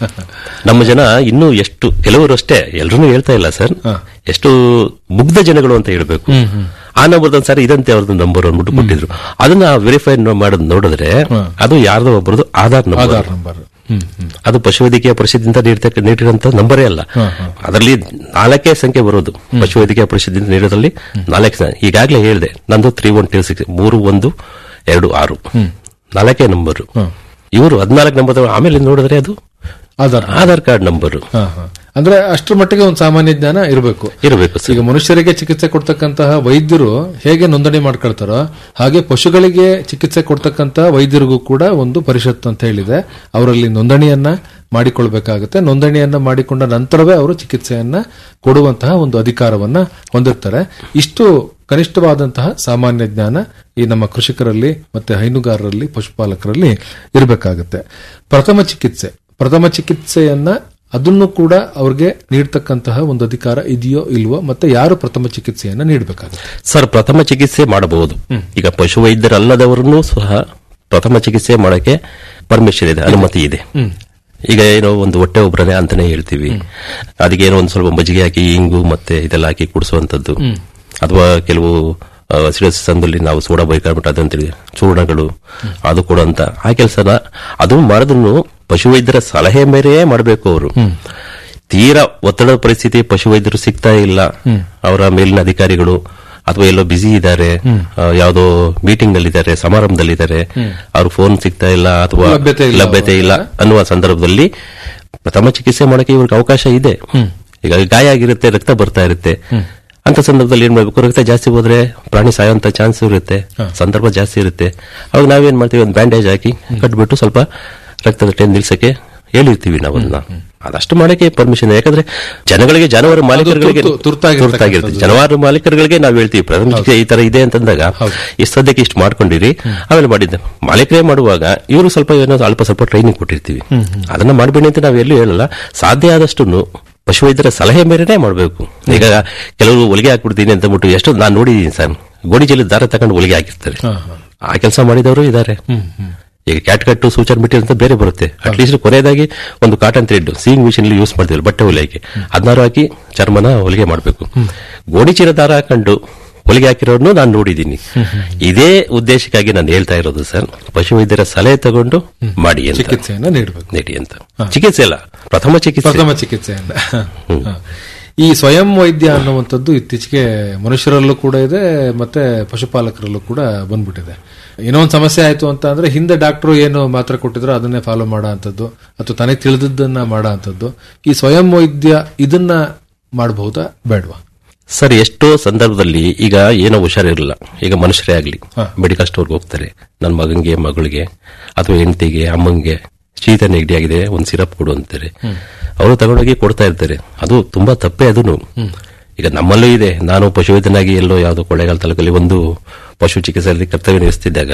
ನಮ್ಮ ಜನ ಇನ್ನೂ ಎಷ್ಟು ಕೆಲವರು ಅಷ್ಟೇ ಎಲ್ರೂ ಹೇಳ್ತಾ ಇಲ್ಲ ಸರ್ ಎಷ್ಟು ಮುಗ್ಧ ಜನಗಳು ಅಂತ ಹೇಳ್ಬೇಕು ಆ ನಂಬರ್ ಸರ್ ಇದಂತೆ ಅವ್ರದ್ದು ನಂಬರ್ ಅಂದ್ಬಿಟ್ಟು ಕೊಟ್ಟಿದ್ರು ಅದನ್ನ ವೆರಿಫೈ ಮಾಡೋದು ನೋಡಿದ್ರೆ ಅದು ಯಾರ್ದೋ ಒಬ್ಬರದು ಆಧಾರ್ ಆಧಾರ್ ನಂಬರ್ ನಂಬರ್ ಅದು ಪಶುವೈದ್ಯಕೀಯ ಪರಿಷತ್ತಿಂದ ನೀಡ್ತಕ್ಕ ನೀಡಿರುವಂತ ನಂಬರೇ ಅಲ್ಲ ಅದರಲ್ಲಿ ನಾಲ್ಕೇ ಸಂಖ್ಯೆ ಬರೋದು ಪಶುವೈದ್ಯಕೀಯ ಪರಿಷತ್ತಿಂದ ನೀಡೋದ್ರಲ್ಲಿ ನಾಲ್ಕು ಸಂಖ್ಯೆ ಈಗಾಗಲೇ ಹೇಳಿದೆ ನಂದು ತ್ರೀ ಒನ್ ಟೂ ಸಿಕ್ಸ್ ಮೂರು ಒಂದು ಎರಡು ಆರು ನಾಲ್ಕೇ ನಂಬರ್ ಇವರು ಹದಿನಾಲ್ಕು ನಂಬರ್ ಆಮೇಲೆ ನೋಡಿದ್ರೆ ಅದು ಆಧಾರ್ ಆಧಾರ್ ಕಾರ್ಡ್ ನಂಬರ್ ಹಾ, ಹಾ. ಅಂದ್ರೆ ಅಷ್ಟರ ಮಟ್ಟಿಗೆ ಒಂದು ಸಾಮಾನ್ಯ ಜ್ಞಾನ ಇರಬೇಕು ಇರಬೇಕು ಈಗ ಮನುಷ್ಯರಿಗೆ ಚಿಕಿತ್ಸೆ ಕೊಡ್ತಕ್ಕಂತಹ ವೈದ್ಯರು ಹೇಗೆ ನೋಂದಣಿ ಮಾಡ್ಕೊಳ್ತಾರೋ ಹಾಗೆ ಪಶುಗಳಿಗೆ ಚಿಕಿತ್ಸೆ ಕೊಡ್ತಕ್ಕಂತ ವೈದ್ಯರಿಗೂ ಕೂಡ ಒಂದು ಪರಿಷತ್ ಅಂತ ಹೇಳಿದೆ ಅವರಲ್ಲಿ ನೋಂದಣಿಯನ್ನ ಮಾಡಿಕೊಳ್ಬೇಕಾಗುತ್ತೆ ನೋಂದಣಿಯನ್ನ ಮಾಡಿಕೊಂಡ ನಂತರವೇ ಅವರು ಚಿಕಿತ್ಸೆಯನ್ನ ಕೊಡುವಂತಹ ಒಂದು ಅಧಿಕಾರವನ್ನ ಹೊಂದಿರ್ತಾರೆ ಇಷ್ಟು ಕನಿಷ್ಠವಾದಂತಹ ಸಾಮಾನ್ಯ ಜ್ಞಾನ ಈ ನಮ್ಮ ಕೃಷಿಕರಲ್ಲಿ ಮತ್ತೆ ಹೈನುಗಾರರಲ್ಲಿ ಪಶುಪಾಲಕರಲ್ಲಿ ಇರಬೇಕಾಗುತ್ತೆ ಪ್ರಥಮ ಚಿಕಿತ್ಸೆ ಪ್ರಥಮ ಚಿಕಿತ್ಸೆಯನ್ನ ಅದನ್ನು ಕೂಡ ಅವ್ರಿಗೆ ನೀಡ್ತಕ್ಕಂತಹ ಒಂದು ಅಧಿಕಾರ ಇದೆಯೋ ಇಲ್ವೋ ಮತ್ತೆ ಯಾರು ಪ್ರಥಮ ಚಿಕಿತ್ಸೆಯನ್ನ ನೀಡಬೇಕಾಗುತ್ತೆ ಸರ್ ಪ್ರಥಮ ಚಿಕಿತ್ಸೆ ಮಾಡಬಹುದು ಈಗ ಪಶುವೈದ್ಯರಲ್ಲದವರನ್ನು ಸಹ ಪ್ರಥಮ ಚಿಕಿತ್ಸೆ ಮಾಡಕ್ಕೆ ಪರ್ಮಿಷನ್ ಇದೆ ಅನುಮತಿ ಇದೆ ಈಗ ಏನೋ ಒಂದು ಹೊಟ್ಟೆ ಒಬ್ಬರನೆ ಅಂತಾನೆ ಹೇಳ್ತೀವಿ ಅದಕ್ಕೆ ಏನೋ ಒಂದು ಸ್ವಲ್ಪ ಮಜ್ಜಿಗೆ ಹಾಕಿ ಇಂಗು ಮತ್ತೆ ಇದೆಲ್ಲ ಹಾಕಿ ಕುಡಿಸುವಂತದ್ದು ಅಥವಾ ಕೆಲವು ಸಿರಿಯಸ್ ಸಂದರ್ಭದಲ್ಲಿ ನಾವು ಸೋಡಾ ಬೇಕಾಗ್ಬಿಟ್ಟು ಅದಂತೇಳಿ ಚೂರ್ಣಗಳು ಅದು ಕೊಡುವಂತ ಆ ಕೆಲಸನ ಅದು ಮಾಡಿದ್ರು ಪಶುವೈದ್ಯರ ಸಲಹೆ ಮೇರೆಯೇ ಮಾಡಬೇಕು ಅವರು ತೀರಾ ಒತ್ತಡದ ಪರಿಸ್ಥಿತಿ ಪಶುವೈದ್ಯರು ಸಿಗ್ತಾ ಇಲ್ಲ ಅವರ ಮೇಲಿನ ಅಧಿಕಾರಿಗಳು ಅಥವಾ ಎಲ್ಲೋ ಬಿಸಿ ಇದ್ದಾರೆ ಯಾವುದೋ ಮೀಟಿಂಗ್ ನಲ್ಲಿ ಇದ್ದಾರೆ ಸಮಾರಂಭದಲ್ಲಿದ್ದಾರೆ ಅವ್ರ ಫೋನ್ ಸಿಗ್ತಾ ಇಲ್ಲ ಅಥವಾ ಲಭ್ಯತೆ ಇಲ್ಲ ಲಭ್ಯತೆ ಇಲ್ಲ ಅನ್ನುವ ಸಂದರ್ಭದಲ್ಲಿ ಪ್ರಥಮ ಚಿಕಿತ್ಸೆ ಮಾಡಕ್ಕೆ ಇವ್ರಿಗೆ ಅವಕಾಶ ಇದೆ ಈಗ ಗಾಯ ಆಗಿರುತ್ತೆ ರಕ್ತ ಬರ್ತಾ ಇರುತ್ತೆ ಅಂತ ಸಂದರ್ಭದಲ್ಲಿ ಏನ್ ಮಾಡ್ಬೇಕು ರಕ್ತ ಜಾಸ್ತಿ ಹೋದ್ರೆ ಪ್ರಾಣಿ ಸಾಯುವಂತ ಚಾನ್ಸ್ ಇರುತ್ತೆ ಸಂದರ್ಭ ಜಾಸ್ತಿ ಇರುತ್ತೆ ಅವಾಗ ನಾವೇನ್ ಮಾಡ್ತೀವಿ ಒಂದು ಬ್ಯಾಂಡೇಜ್ ಹಾಕಿ ಕಟ್ಬಿಟ್ಟು ಸ್ವಲ್ಪ ರಕ್ತದ ಟೆನ್ ನಿಲ್ಸಕ್ಕೆ ಹೇಳಿರ್ತೀವಿ ನಾವನ್ನ ಅದಷ್ಟು ಮಾಡಕ್ಕೆ ಪರ್ಮಿಷನ್ ಯಾಕಂದ್ರೆ ಜನಗಳಿಗೆ ಜಾನುವಾರು ಮಾಲೀಕರುಗಳಿಗೆ ತುರ್ತು- ತುರ್ತಾಗಿರ್ತಕ್ಕಂಥದ್ದು. ತುರ್ತಾಗಿರುತ್ತೆ ಜಾನುವಾರು ಮಾಲೀಕರುಗಳಿಗೆ ನಾವು ಹೇಳ್ತೀವಿ ಪ್ರಥಮ ಚಿಕಿತ್ಸೆ ಈ ತರ ಇದೆ ಅಂತಂದಾಗ ಈ ಸದ್ಯಕ್ಕೆ ಇಷ್ಟು ಮಾಡ್ಕೊಂಡಿರಿ ಆಮೇಲೆ ಮಾಡಿದ್ದೆ ಮಾಲೀಕರೇ ಮಾಡುವಾಗ ಇವರು ಸ್ವಲ್ಪ ಏನೋ ಅಲ್ಪ ಸ್ವಲ್ಪ ಟ್ರೈನಿಂಗ್ ಕೊಟ್ಟಿರ್ತೀವಿ ಅದನ್ನ ಮಾಡಬೇಡಿ ಅಂತ ನಾವು ಎಲ್ಲೂ ಹೇಳಲ್ಲ ಸಾಧ್ಯ ಆದಷ್ಟು ಪಶುವೈದ್ಯರ ಸಲಹೆ ಮೇರೆನೆ ಮಾಡಬೇಕು ಈಗ ಕೆಲವರು ಹೊಲಿಗೆ ಹಾಕ್ಬಿಡ್ತೀನಿ ಅಂತ ಬಿಟ್ಟು ಎಷ್ಟು ನಾನು ನೋಡಿದ್ದೀನಿ ಸರ್ ಗೋಣಿ ಚೀಲದ ದಾರ ತಗೊಂಡು ಹೊಲಿಗೆ ಹಾಕಿರ್ತಾರೆ ಆ ಕೆಲಸ ಮಾಡಿದವರು ಇದ್ದಾರೆ ಈಗ ಕ್ಯಾಟ್ ಕಟ್ಟು ಸೂಚರ್ ಮೆಟೀರಿಯಲ್ ಅಂತ ಬೇರೆ ಬರುತ್ತೆ ಅಟ್ಲೀಸ್ಟ್ ಕೊನೆಯದಾಗಿ ಒಂದು cotton thread sewing machine use ಮಾಡ್ತೀವಿ ಬಟ್ಟೆ ಹೊಲಿಯಕ್ಕೆ ಅದನ್ನಾರು ಹಾಕಿ ಚರ್ಮನ ಹೊಲಿಗೆ ಮಾಡಬೇಕು ಗೋಣಿ ಚೀಲ ದಾರ ಹಾಕೊಂಡು ಹೊಲಿಗೆ ಹಾಕಿರೋರ್ನು ನಾನು ನೋಡಿದ್ದೀನಿ ಇದೇ ಉದ್ದೇಶಕ್ಕಾಗಿ ನಾನು ಹೇಳ್ತಾ ಇರೋದು ಸರ್ ಪಶುವೈದ್ಯರ ಸಲಹೆ ತಗೊಂಡು ಮಾಡಿ ಅಂತ ಚಿಕಿತ್ಸೆಯನ್ನ ನೀಡಬೇಕು ನೀಡಿ ಅಂತ ಚಿಕಿತ್ಸೆ ಅಲ್ಲ ಪ್ರಥಮ ಚಿಕಿತ್ಸೆ ಪ್ರಥಮ ಚಿಕಿತ್ಸೆಯನ್ನ ಹ. ಈ ಸ್ವಯಂ ವೈದ್ಯ ಅನ್ನುವಂಥದ್ದು ಇತ್ತೀಚೆಗೆ ಮನುಷ್ಯರಲ್ಲೂ ಕೂಡ ಇದೆ ಮತ್ತೆ ಪಶುಪಾಲಕರಲ್ಲೂ ಕೂಡ ಬಂದ್ಬಿಟ್ಟಿದೆ ಏನೋ ಒಂದು ಸಮಸ್ಯೆ ಆಯ್ತು ಅಂತ ಅಂದ್ರೆ ಹಿಂದೆ ಡಾಕ್ಟರ್ ಏನು ಮಾತ್ರ ಕೊಟ್ಟಿದ್ರು ಅದನ್ನೇ ಫಾಲೋ ಮಾಡೋ ಅಂಥದ್ದು ಅಥವಾ ತನಗೆ ತಿಳಿದದ್ದನ್ನ ಮಾಡೋ ಅಂಥದ್ದು ಈ ಸ್ವಯಂ ವೈದ್ಯ ಇದನ್ನ ಮಾಡಬಹುದಾ ಬೇಡವಾ ಸರ್ ಎಷ್ಟೋ ಸಂದರ್ಭದಲ್ಲಿ ಈಗ ಏನೋ ಹುಷಾರಿರಲ್ಲ ಈಗ ಮನುಷ್ಯರೇ ಆಗ್ಲಿ ಮೆಡಿಕಲ್ ಸ್ಟೋರ್ಗೆ ಹೋಗ್ತಾರೆ ನನ್ನ ಮಗನಿಗೆ ಮಗಳಿಗೆ ಅಥವಾ ಹೆಂಡತಿಗೆ ಅಮ್ಮಂಗೆ ಶೀತ ನೆಗಡಿ ಆಗಿದೆ ಒಂದು ಸಿರಪ್ ಕೊಡು ಅಂತಾರೆ ಅವರು ತಗೊಂಡೋಗಿ ಕೊಡ್ತಾ ಇರ್ತಾರೆ ಅದು ತುಂಬಾ ತಪ್ಪೇ ಅದನ್ನು ಈಗ ನಮ್ಮಲ್ಲೂ ಇದೆ ನಾನು ಪಶುವೈದ್ಯನಾಗಿ ಎಲ್ಲೋ ಯಾವುದೋ ಕೊಳ್ಳೇಗಾಲ ತಾಲೂಕಲ್ಲಿ ಒಂದು ಪಶು ಚಿಕಿತ್ಸೆಯಲ್ಲಿ ಕರ್ತವ್ಯ ನಿರ್ವಹಿಸ್ತಿದ್ದಾಗ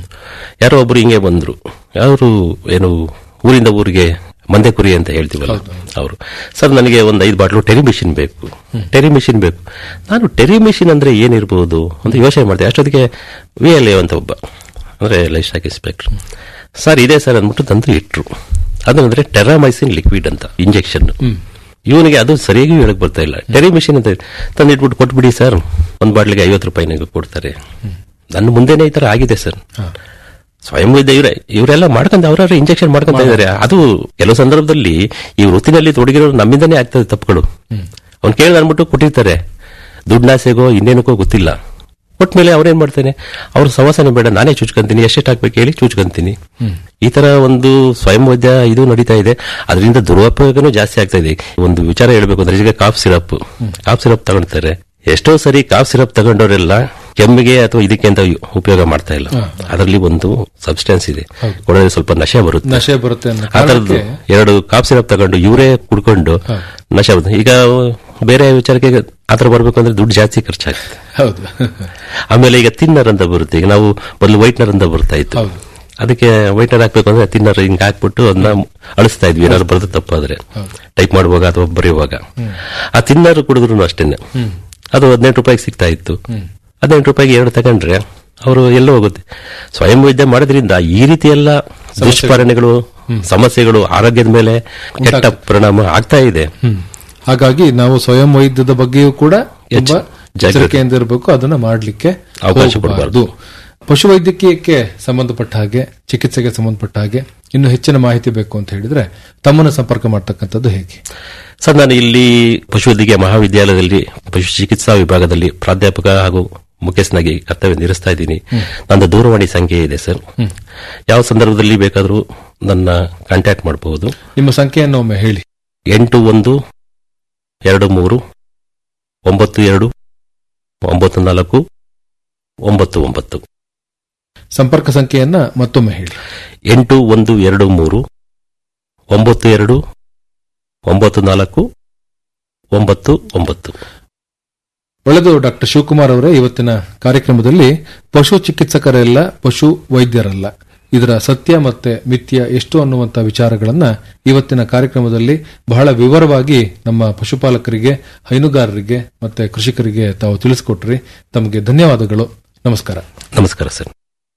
ಯಾರೋ ಒಬ್ರು ಹಿಂಗೆ ಬಂದ್ರು ಯಾರು ಏನು ಊರಿಂದ ಊರಿಗೆ ಮಂದೆ ಕುರಿ ಅಂತ ಹೇಳ್ತೀವಲ್ಲ ಅವರು ಸರ್ ನನಗೆ ಒಂದು ಐದು ಬಾಟ್ಲು ಟೆರಿ ಮಿಷಿನ್ ಬೇಕು ಟೆರಿ ಮಿಷಿನ್ ಬೇಕು ನಾನು ಟೆರಿ ಮಿಷಿನ್ ಅಂದ್ರೆ ಏನಿರ್ಬೋದು ಅಂತ ಯೋಚನೆ ಮಾಡ್ದೆ ಅಷ್ಟೊತ್ತಿಗೆ ವಿ ಎಲ್ ಎ ಅಂತ ಒಬ್ಬ ಅಂದ್ರೆ ಲೈಫ್ ಸ್ಟಾಕ್ ಇನ್ಸ್ಪೆಕ್ಟರ್ ಸರ್ ಇದೆ ಸರ್ ಅಂದ್ಬಿಟ್ಟು ತಂದು ಇಟ್ರು ಅದಂದ್ರೆ ಟೆರಾಮೈಸಿನ್ ಲಿಕ್ವಿಡ್ ಅಂತ ಇಂಜೆಕ್ಷನ್ ಇವನಿಗೆ ಅದು ಸರಿಯಾಗಿ ಹೇಳಕ್ ಬರ್ತಾ ಇಲ್ಲ ಟೆರಿ ಮಿಷಿನ್ ಅಂತ ತಂದು ಇಟ್ಬಿಟ್ಟು ಕೊಟ್ಬಿಡಿ ಸರ್ ಒಂದ್ ಬಾಟ್ಲಿಗೆ ಐವತ್ತು ರೂಪಾಯಿನಾಗ ಕೊಡ್ತಾರೆ ನನ್ನ ಮುಂದೆನೆ ಈ ತರ ಆಗಿದೆ ಸರ್ ಸ್ವಯಂ ವೈದ್ಯ ಇವರೇ ಇವರೆಲ್ಲ ಮಾಡ್ಕೊಂಡ್ ಅವ್ರವ್ರ ಇಂಜೆಕ್ಷನ್ ಮಾಡ್ಕೊಂತ ಇದಾರೆ ಅದು ಕೆಲವು ಸಂದರ್ಭದಲ್ಲಿ ಈ ವೃತ್ತಿನಲ್ಲಿ ತೊಡಗಿರೋರು ನಮ್ಮಿಂದನೇ ಆಗ್ತದೆ ತಪ್ಪುಗಳು ಅವ್ನು ಕೇಳಿ ಅಂದ್ಬಿಟ್ಟು ಕೊಟ್ಟಿರ್ತಾರೆ ದುಡ್ಡಾಸೆಗೋ ಇನ್ನೇನಕ್ಕೋ ಗೊತ್ತಿಲ್ಲ ಕೊಟ್ಮೇಲೆ ಅವ್ರೇನ್ ಮಾಡ್ತಾನೆ ಅವ್ರ ಸವಾಸನೆ ಬೇಡ ನಾನೇ ಚುಚ್ಕೊಂತೀನಿ ಎಷ್ಟೆಷ್ಟು ಹಾಕ್ಬೇಕು ಹೇಳಿ ಚುಚ್ಕೊಂತೀನಿ ಈ ತರ ಒಂದು ಸ್ವಯಂ ವೈದ್ಯ ಇದು ನಡೀತಾ ಇದೆ ಅದರಿಂದ ದುರುಪಯೋಗನೂ ಜಾಸ್ತಿ ಆಗ್ತಾ ಇದೆ ಒಂದು ವಿಚಾರ ಹೇಳ್ಬೇಕು ಅಂದ್ರೆ ಈಗ ಕಾಫ್ ಸಿರಪ್ ಕಾಫ್ ಸಿರಪ್ ತಗೊಳ್ತಾರೆ ಎಷ್ಟೋ ಸರಿ ಕಾಫ್ ಸಿರಪ್ ತಗೊಂಡವರೆಲ್ಲ ಕೆಮ್ಮಿಗೆ ಅಥವಾ ಇದಕ್ಕೆ ಅಂತ ಉಪಯೋಗ ಮಾಡ್ತಾ ಇಲ್ಲ ಅದರಲ್ಲಿ ಒಂದು ಸಬ್ಸ್ಟೆನ್ಸ್ ಇದೆ ಕೊಡೋದ್ರೆ ಸ್ವಲ್ಪ ನಶೆ ಬರುತ್ತೆ ನಶೆ ಬರುತ್ತೆ ಅನ್ನೋ ಆ ತರದ್ದು ಕಾರಣಕ್ಕೆ ಎರಡು ಕಾಫ್ ಸಿರಪ್ ತಗೊಂಡು ಇವರೇ ಕುಡ್ಕೊಂಡು ನಶೆ ಬರುತ್ತೆ ಈಗ ಬೇರೆ ವಿಚಾರಕ್ಕೆ ಆತರ ಬರ್ಬೇಕು ಅಂದ್ರೆ ದುಡ್ಡು ಜಾಸ್ತಿ ಖರ್ಚಾಗುತ್ತೆ ಹೌದು ಆಮೇಲೆ ಈಗ ತಿನ್ನರ್ ಅಂತ ಬರುತ್ತೆ ಈಗ ನಾವು ಮೊದಲು ವೈಟ್ನರ್ ಅಂತ ಬರ್ತಾ ಇತ್ತು ಅದಕ್ಕೆ ವೈಟ್ನರ್ ಹಾಕ್ಬೇಕು ಅಂದ್ರೆ ತಿನ್ನರ್ ಹಿಂಗ್ ಹಾಕ್ಬಿಟ್ಟು ಅದನ್ನ ಅಳಿಸ್ತಾ ಇದ್ವಿ ಏನಾದ್ರು ಬರೆದು ತಪ್ಪಾದ್ರೆ ಟೈಪ್ ಮಾಡುವಾಗ ಅಥವಾ ಬರೆಯುವಾಗ ಆ ತಿನ್ನರ್ ಕುಡಿದ್ರು ಅಷ್ಟೇನೆ ಅದು ಹದಿನೆಂಟು ರೂಪಾಯಿಗೆ ಸಿಗ್ತಾ ಇತ್ತು ಹದಿನೆಂಟು ರೂಪಾಯಿಗೆ ಎರಡು ತಗೊಂಡ್ರೆ ಅವರು ಎಲ್ಲೋ ಹೋಗುತ್ತೆ ಸ್ವಯಂ ವೈದ್ಯ ಮಾಡೋದ್ರಿಂದ ಈ ರೀತಿ ಎಲ್ಲ ದುಷ್ಪರಿಣಗಳು ಸಮಸ್ಯೆಗಳು ಆರೋಗ್ಯದ ಮೇಲೆ ಕೆಟ್ಟ ಪರಿಣಾಮ ಆಗ್ತಾ ಇದೆ ಹಾಗಾಗಿ ನಾವು ಸ್ವಯಂ ವೈದ್ಯದ ಬಗ್ಗೆಯೂ ಕೂಡ ತುಂಬಾ ಜಾಗ್ರತೆ. ಎಚ್ಚರಿಕೆಯಿಂದ ಇರಬೇಕು ಅದನ್ನ ಮಾಡಲಿಕ್ಕೆ ಅವಕಾಶ ಹೋಗಬಾರದು ಪಶುವೈದ್ಯಕೀಯಕ್ಕೆ ಸಂಬಂಧಪಟ್ಟ ಹಾಗೆ ಚಿಕಿತ್ಸೆಗೆ ಸಂಬಂಧಪಟ್ಟ ಹಾಗೆ ಇನ್ನು ಹೆಚ್ಚಿನ ಮಾಹಿತಿ ಬೇಕು ಅಂತ ಹೇಳಿದ್ರೆ ತಮ್ಮನ್ನು ಸಂಪರ್ಕ ಮಾಡ್ತಕ್ಕಂಥದ್ದು ಹೇಗೆ ಸರ್ ನಾನು ಇಲ್ಲಿ ಪಶುವೈದ್ಯಕೀಯ ಮಹಾವಿದ್ಯಾಲಯದಲ್ಲಿ ಪಶು ಚಿಕಿತ್ಸಾ ವಿಭಾಗದಲ್ಲಿ ಪ್ರಾಧ್ಯಾಪಕ ಹಾಗೂ ಮುಖ್ಯಸ್ಥನಾಗಿ ಕರ್ತವ್ಯ ನಿರ್ವಹಿಸ್ತಾ ಇದ್ದೀನಿ ನನ್ನ ದೂರವಾಣಿ ಸಂಖ್ಯೆ ಇದೆ ಸರ್ ಯಾವ ಸಂದರ್ಭದಲ್ಲಿ ಬೇಕಾದರೂ ನನ್ನ ಕಾಂಟ್ಯಾಕ್ಟ್ ಮಾಡಬಹುದು ನಿಮ್ಮ ಸಂಖ್ಯೆಯನ್ನು ಒಮ್ಮೆ ಹೇಳಿ ಎಂಟು ಒಂದು ಎರಡು ಮೂರು ಒಂಬತ್ತು ಎರಡು ಒಂಬತ್ತು ನಾಲ್ಕು ಒಂಬತ್ತು ಒಂಬತ್ತು ಸಂಪರ್ಕ ಸಂಖ್ಯೆಯನ್ನ ಮತ್ತೊಮ್ಮೆ ಹೇಳಿ ಎಂಟು ಒಂದು ಎರಡು ಮೂರು ಒಂಬತ್ತು ಎರಡು ಒಂಬತ್ತು ನಾಲ್ಕು ಒಂಬತ್ತು ಒಂಬತ್ತು ಒಳ್ಳೆದು ಡಾಕ್ಟರ್ ಶಿವಕುಮಾರ್ ಅವರೇ ಇವತ್ತಿನ ಕಾರ್ಯಕ್ರಮದಲ್ಲಿ ಪಶು ಚಿಕಿತ್ಸಕರೆಲ್ಲ ಪಶು ವೈದ್ಯರಲ್ಲ ಇದರ ಸತ್ಯ ಮತ್ತೆ ಮಿಥ್ಯ ಎಷ್ಟು ಅನ್ನುವಂಥ ವಿಚಾರಗಳನ್ನ ಇವತ್ತಿನ ಕಾರ್ಯಕ್ರಮದಲ್ಲಿ ಬಹಳ ವಿವರವಾಗಿ ನಮ್ಮ ಪಶುಪಾಲಕರಿಗೆ ಹೈನುಗಾರರಿಗೆ ಮತ್ತೆ ಕೃಷಿಕರಿಗೆ ತಾವು ತಿಳಿಸಿಕೊಟ್ರಿ ತಮಗೆ ಧನ್ಯವಾದಗಳು ನಮಸ್ಕಾರ ನಮಸ್ಕಾರ ಸರ್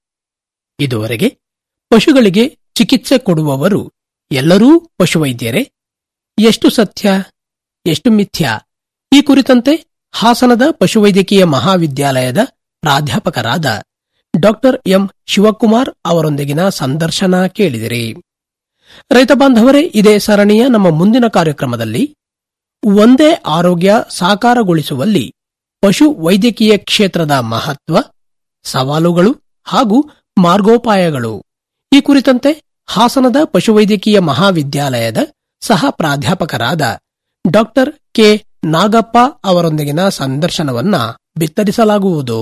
ಇದುವರೆಗೆ ಪಶುಗಳಿಗೆ ಚಿಕಿತ್ಸೆ ಕೊಡುವವರು ಎಲ್ಲರೂ ಪಶುವೈದ್ಯರೇ ಎಷ್ಟು ಸತ್ಯ ಎಷ್ಟು ಮಿಥ್ಯ ಈ ಕುರಿತಂತೆ ಹಾಸನದ ಪಶುವೈದ್ಯಕೀಯ ಮಹಾವಿದ್ಯಾಲಯದ ಪ್ರಾಧ್ಯಾಪಕರಾದ ಡಾಕ್ಟರ್ ಎಂ ಶಿವಕುಮಾರ್ ಅವರೊಂದಿಗಿನ ಸಂದರ್ಶನ ಕೇಳಿದಿರಿ ರೈತ ಬಾಂಧವರೇ ಇದೇ ಸರಣಿಯ ನಮ್ಮ ಮುಂದಿನ ಕಾರ್ಯಕ್ರಮದಲ್ಲಿ ಒಂದೇ ಆರೋಗ್ಯ ಸಾಕಾರಗೊಳಿಸುವಲ್ಲಿ ಪಶು ವೈದ್ಯಕೀಯ ಕ್ಷೇತ್ರದ ಮಹತ್ವ ಸವಾಲುಗಳು ಹಾಗೂ ಮಾರ್ಗೋಪಾಯಗಳು ಈ ಕುರಿತಂತೆ ಹಾಸನದ ಪಶುವೈದ್ಯಕೀಯ ಮಹಾವಿದ್ಯಾಲಯದ ಸಹ ಪ್ರಾಧ್ಯಾಪಕರಾದ ಡಾಕ್ಟರ್ ಕೆ ನಾಗಪ್ಪ ಅವರೊಂದಿಗಿನ ಸಂದರ್ಶನವನ್ನ ಬಿತ್ತರಿಸಲಾಗುವುದು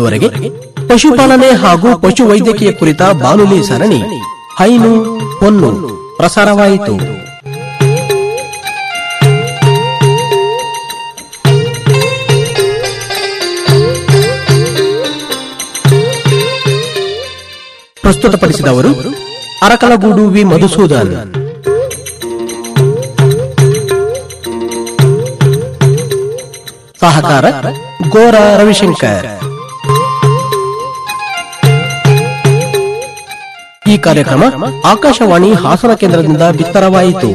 ಇದುವರೆಗೆ ಪಶುಪಾಲನೆ ಹಾಗೂ ಪಶು ವೈದ್ಯಕೀಯ ಕುರಿತ ಬಾನುಲಿ ಸರಣಿ ಹೈನು ಹೊನ್ನು ಪ್ರಸಾರವಾಯಿತು ಪ್ರಸ್ತುತಪಡಿಸಿದವರು ಅರಕಲಗೂಡು ವಿ ಮಧುಸೂದನ್ ಸಹಕಾರ ಗೋರ ರವಿಶಂಕರ್ ಈ ಕಾರ್ಯಕ್ರಮ ಆಕಾಶವಾಣಿ ಹಾಸನ ಕೇಂದ್ರದಿಂದ ಬಿತ್ತರವಾಯಿತು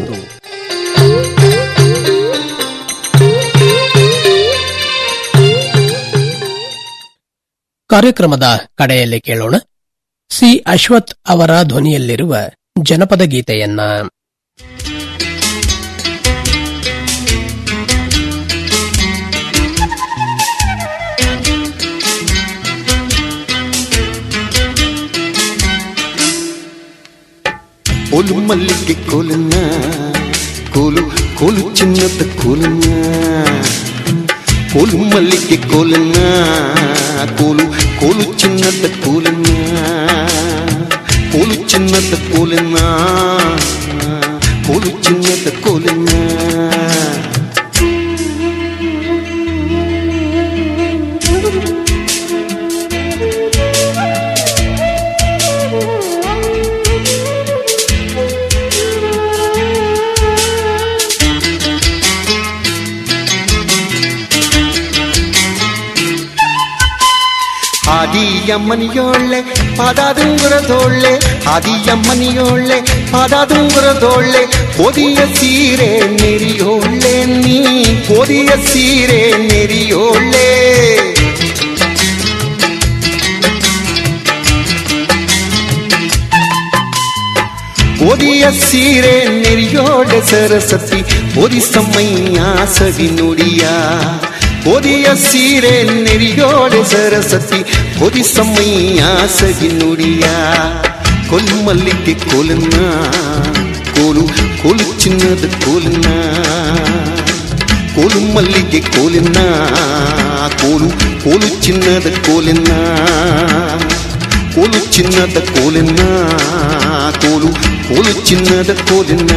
ಕಾರ್ಯಕ್ರಮದ ಕಡೆಯಲ್ಲಿ ಕೇಳೋಣ ಸಿ ಅಶ್ವಥ್ ಅವರ ಧ್ವನಿಯಲ್ಲಿರುವ ಜನಪದ ಗೀತೆಯನ್ನ ಕೋಲು ಮಲ್ಲಿಗೆ ಕೋಲನ್ನ ಕೋಲು ಕೋಲು ಚಿನ್ನದ ಕೋಲನ್ನ ಕೋಲು ಮಲ್ಲಿಗೆ ಕೋಲನ್ನ ಕೋಲು ಕೋಲು ಚಿನ್ನದ ಕೋಲನ್ನ ಕೋಲು ಚಿನ್ನದ ಕೋಲನ್ನ ಕೋಲು ಚಿನ್ನದ ಕೋಲನ್ನ ಆದಿಯಮ್ಮನಿಯೋಳ್ಳೆ ಪಾದಾದುಂಗುರದೋಳ್ಳೆ ಆದಿಯಮ್ಮನಿಯೋಳ್ಳೆ ಪಾದಾದುಂಗುರದೋಳ್ಳೆ ಕೋದಿಯ ಸೀರೆ ನೆರಿಯೋಳ್ಳೆ ನೀ ಕೋದಿಯ ಸೀರೆ ನೆರಿಯೋಳ್ಳೆ ಓದಿಯ ಸೀರೆ ನೆರಿಯೋಳೆ ಸರಸ್ವತಿ ಓದಿ ಸಮಯ್ಯ ಸವಿ ನುಡಿಯ ಓದಿಯ ಸೀರೆ ನೆರಿಯೋಳೆ ಸರಸ್ವತಿ ಓದಿ ಸಮಯ್ಯ ಸವಿ ನುಡಿಯ ಕೊಲ್ಮಲ್ಲಿಗೆ ಕೋಲನ್ನ ಕೋಲು ಕೋಲು ಚಿನ್ನದ ಕೋಲನ್ನ ಕೋಲು ಮಲ್ಲಿಗೆ ಕೋಲನ್ನ ಕೋಲು ಕೋಲು ಚಿನ್ನದ ಕೋಲನ್ನ ಕೋಲು ಚಿನ್ನದ ಕೋಲನ್ನ ಕೋಲು ಕೋಲು ಚಿನ್ನದ ಕೋಲನ್ನ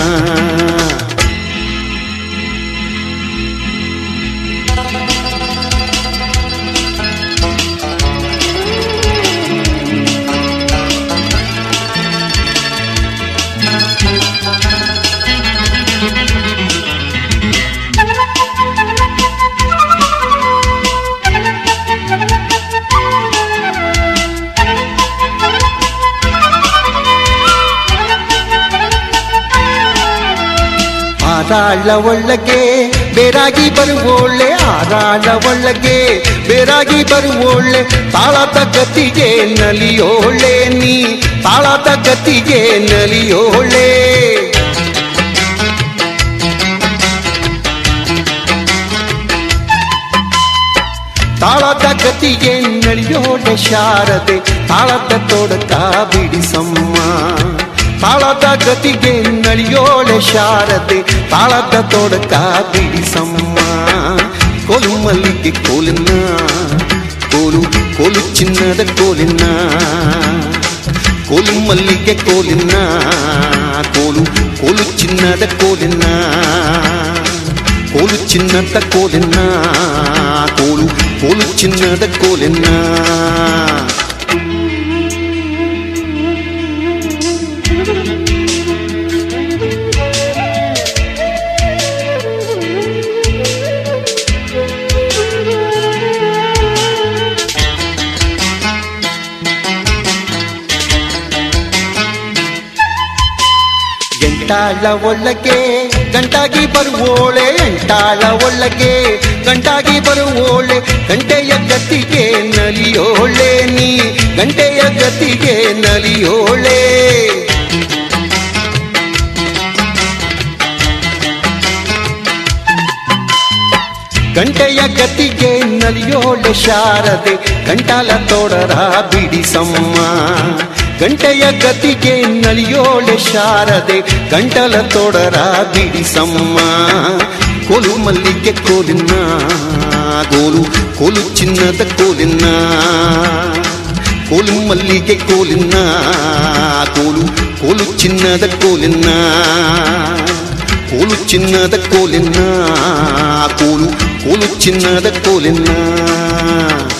ಆರಾಳ ಒಳಗೆ ಬೇರಾಗಿ ಬರುವೋಳೆ ಆರಾಳ ಒಳಗೆ ಬೇರಾಗಿ ಬರುವೋಳೆ ತಾಳದ ಗತಿಗೆ ನಲಿಯೋಳೆ ನೀ ತಾಳದ ಗತಿಗೆ ನಲಿಯೋಳೆ ತಾಳದ ಗತಿಗೆ ನಲಿಯೋಳೆ ಶಾರದೆ ತಾಳದ ತೊಡಕ ಬಿಡಿಸಮ್ಮ ತಾಳದ ಗತಿಗೆ ನಳಿಯೋಳೆ ಶಾರದೆ ತಾಳದ ತೊಡಕ ಬಿಡಿಸಮ್ಮ ಕೋಲು ಮಲ್ಲಿಗೆ ಕೋಲಿನ ಕೋಲು ಕೋಲು ಚಿನ್ನದ ಕೋಲಿನ ಕೋಲು ಮಲ್ಲಿಗೆ ಕೋಲಿನ ಕೋಲು ಕೋಲು ಚಿನ್ನದ ಕೋಲಿನ ಕೋಲು ಚಿನ್ನದ ಕೋಲಿನ ಕೋಲು ಕೋಲು ಚಿನ್ನದ ಕೋಲಿನ ಎಂಟಾಳ ಒಳಗೆ ಗಂಟಾಗಿ ಬರುವೋಳೆ ಎಂಟಾಳ ಒಳಗೆ ಗಂಟಾಗಿ ಬರುವೋಳೆ ಗಂಟೆಯ ಗತಿಗೆ ನಲಿಯೋಳೆ ನೀ ಗಂಟೆಯ ಗತಿಗೆ ನಲಿಯೋಳೆ ಗಂಟೆಯ ಗತಿಗೆ ನಲಿಯೋಳೆ ಶಾರದೆ ಗಂಟಾಲ ತೋಡರ ಬಿಡಿಸಮ್ಮ ಗಂಟೆಯ ಗತಿಗೆ ನಲಿಯೋಳೆ ಶಾರದೆ ಗಂಟಲ ತೋಡರ ಬಿಡಿಸಮ್ಮ ಕೋಲು ಮಲ್ಲಿಗೆ ಕೋಲಿನ ಕೋಲು ಕೋಲು ಚಿನ್ನದ ಕೋಲಿನ ಕೋಲು ಮಲ್ಲಿಗೆ ಕೋಲಿನ ಕೋಲು ಕೋಲು ಚಿನ್ನದ ಕೋಲಿನ ಕೋಲು ಚಿನ್ನದ ಕೋಲಿನ ಕೋಲು ಕೋಲು ಚಿನ್ನದ ಕೋಲಿನ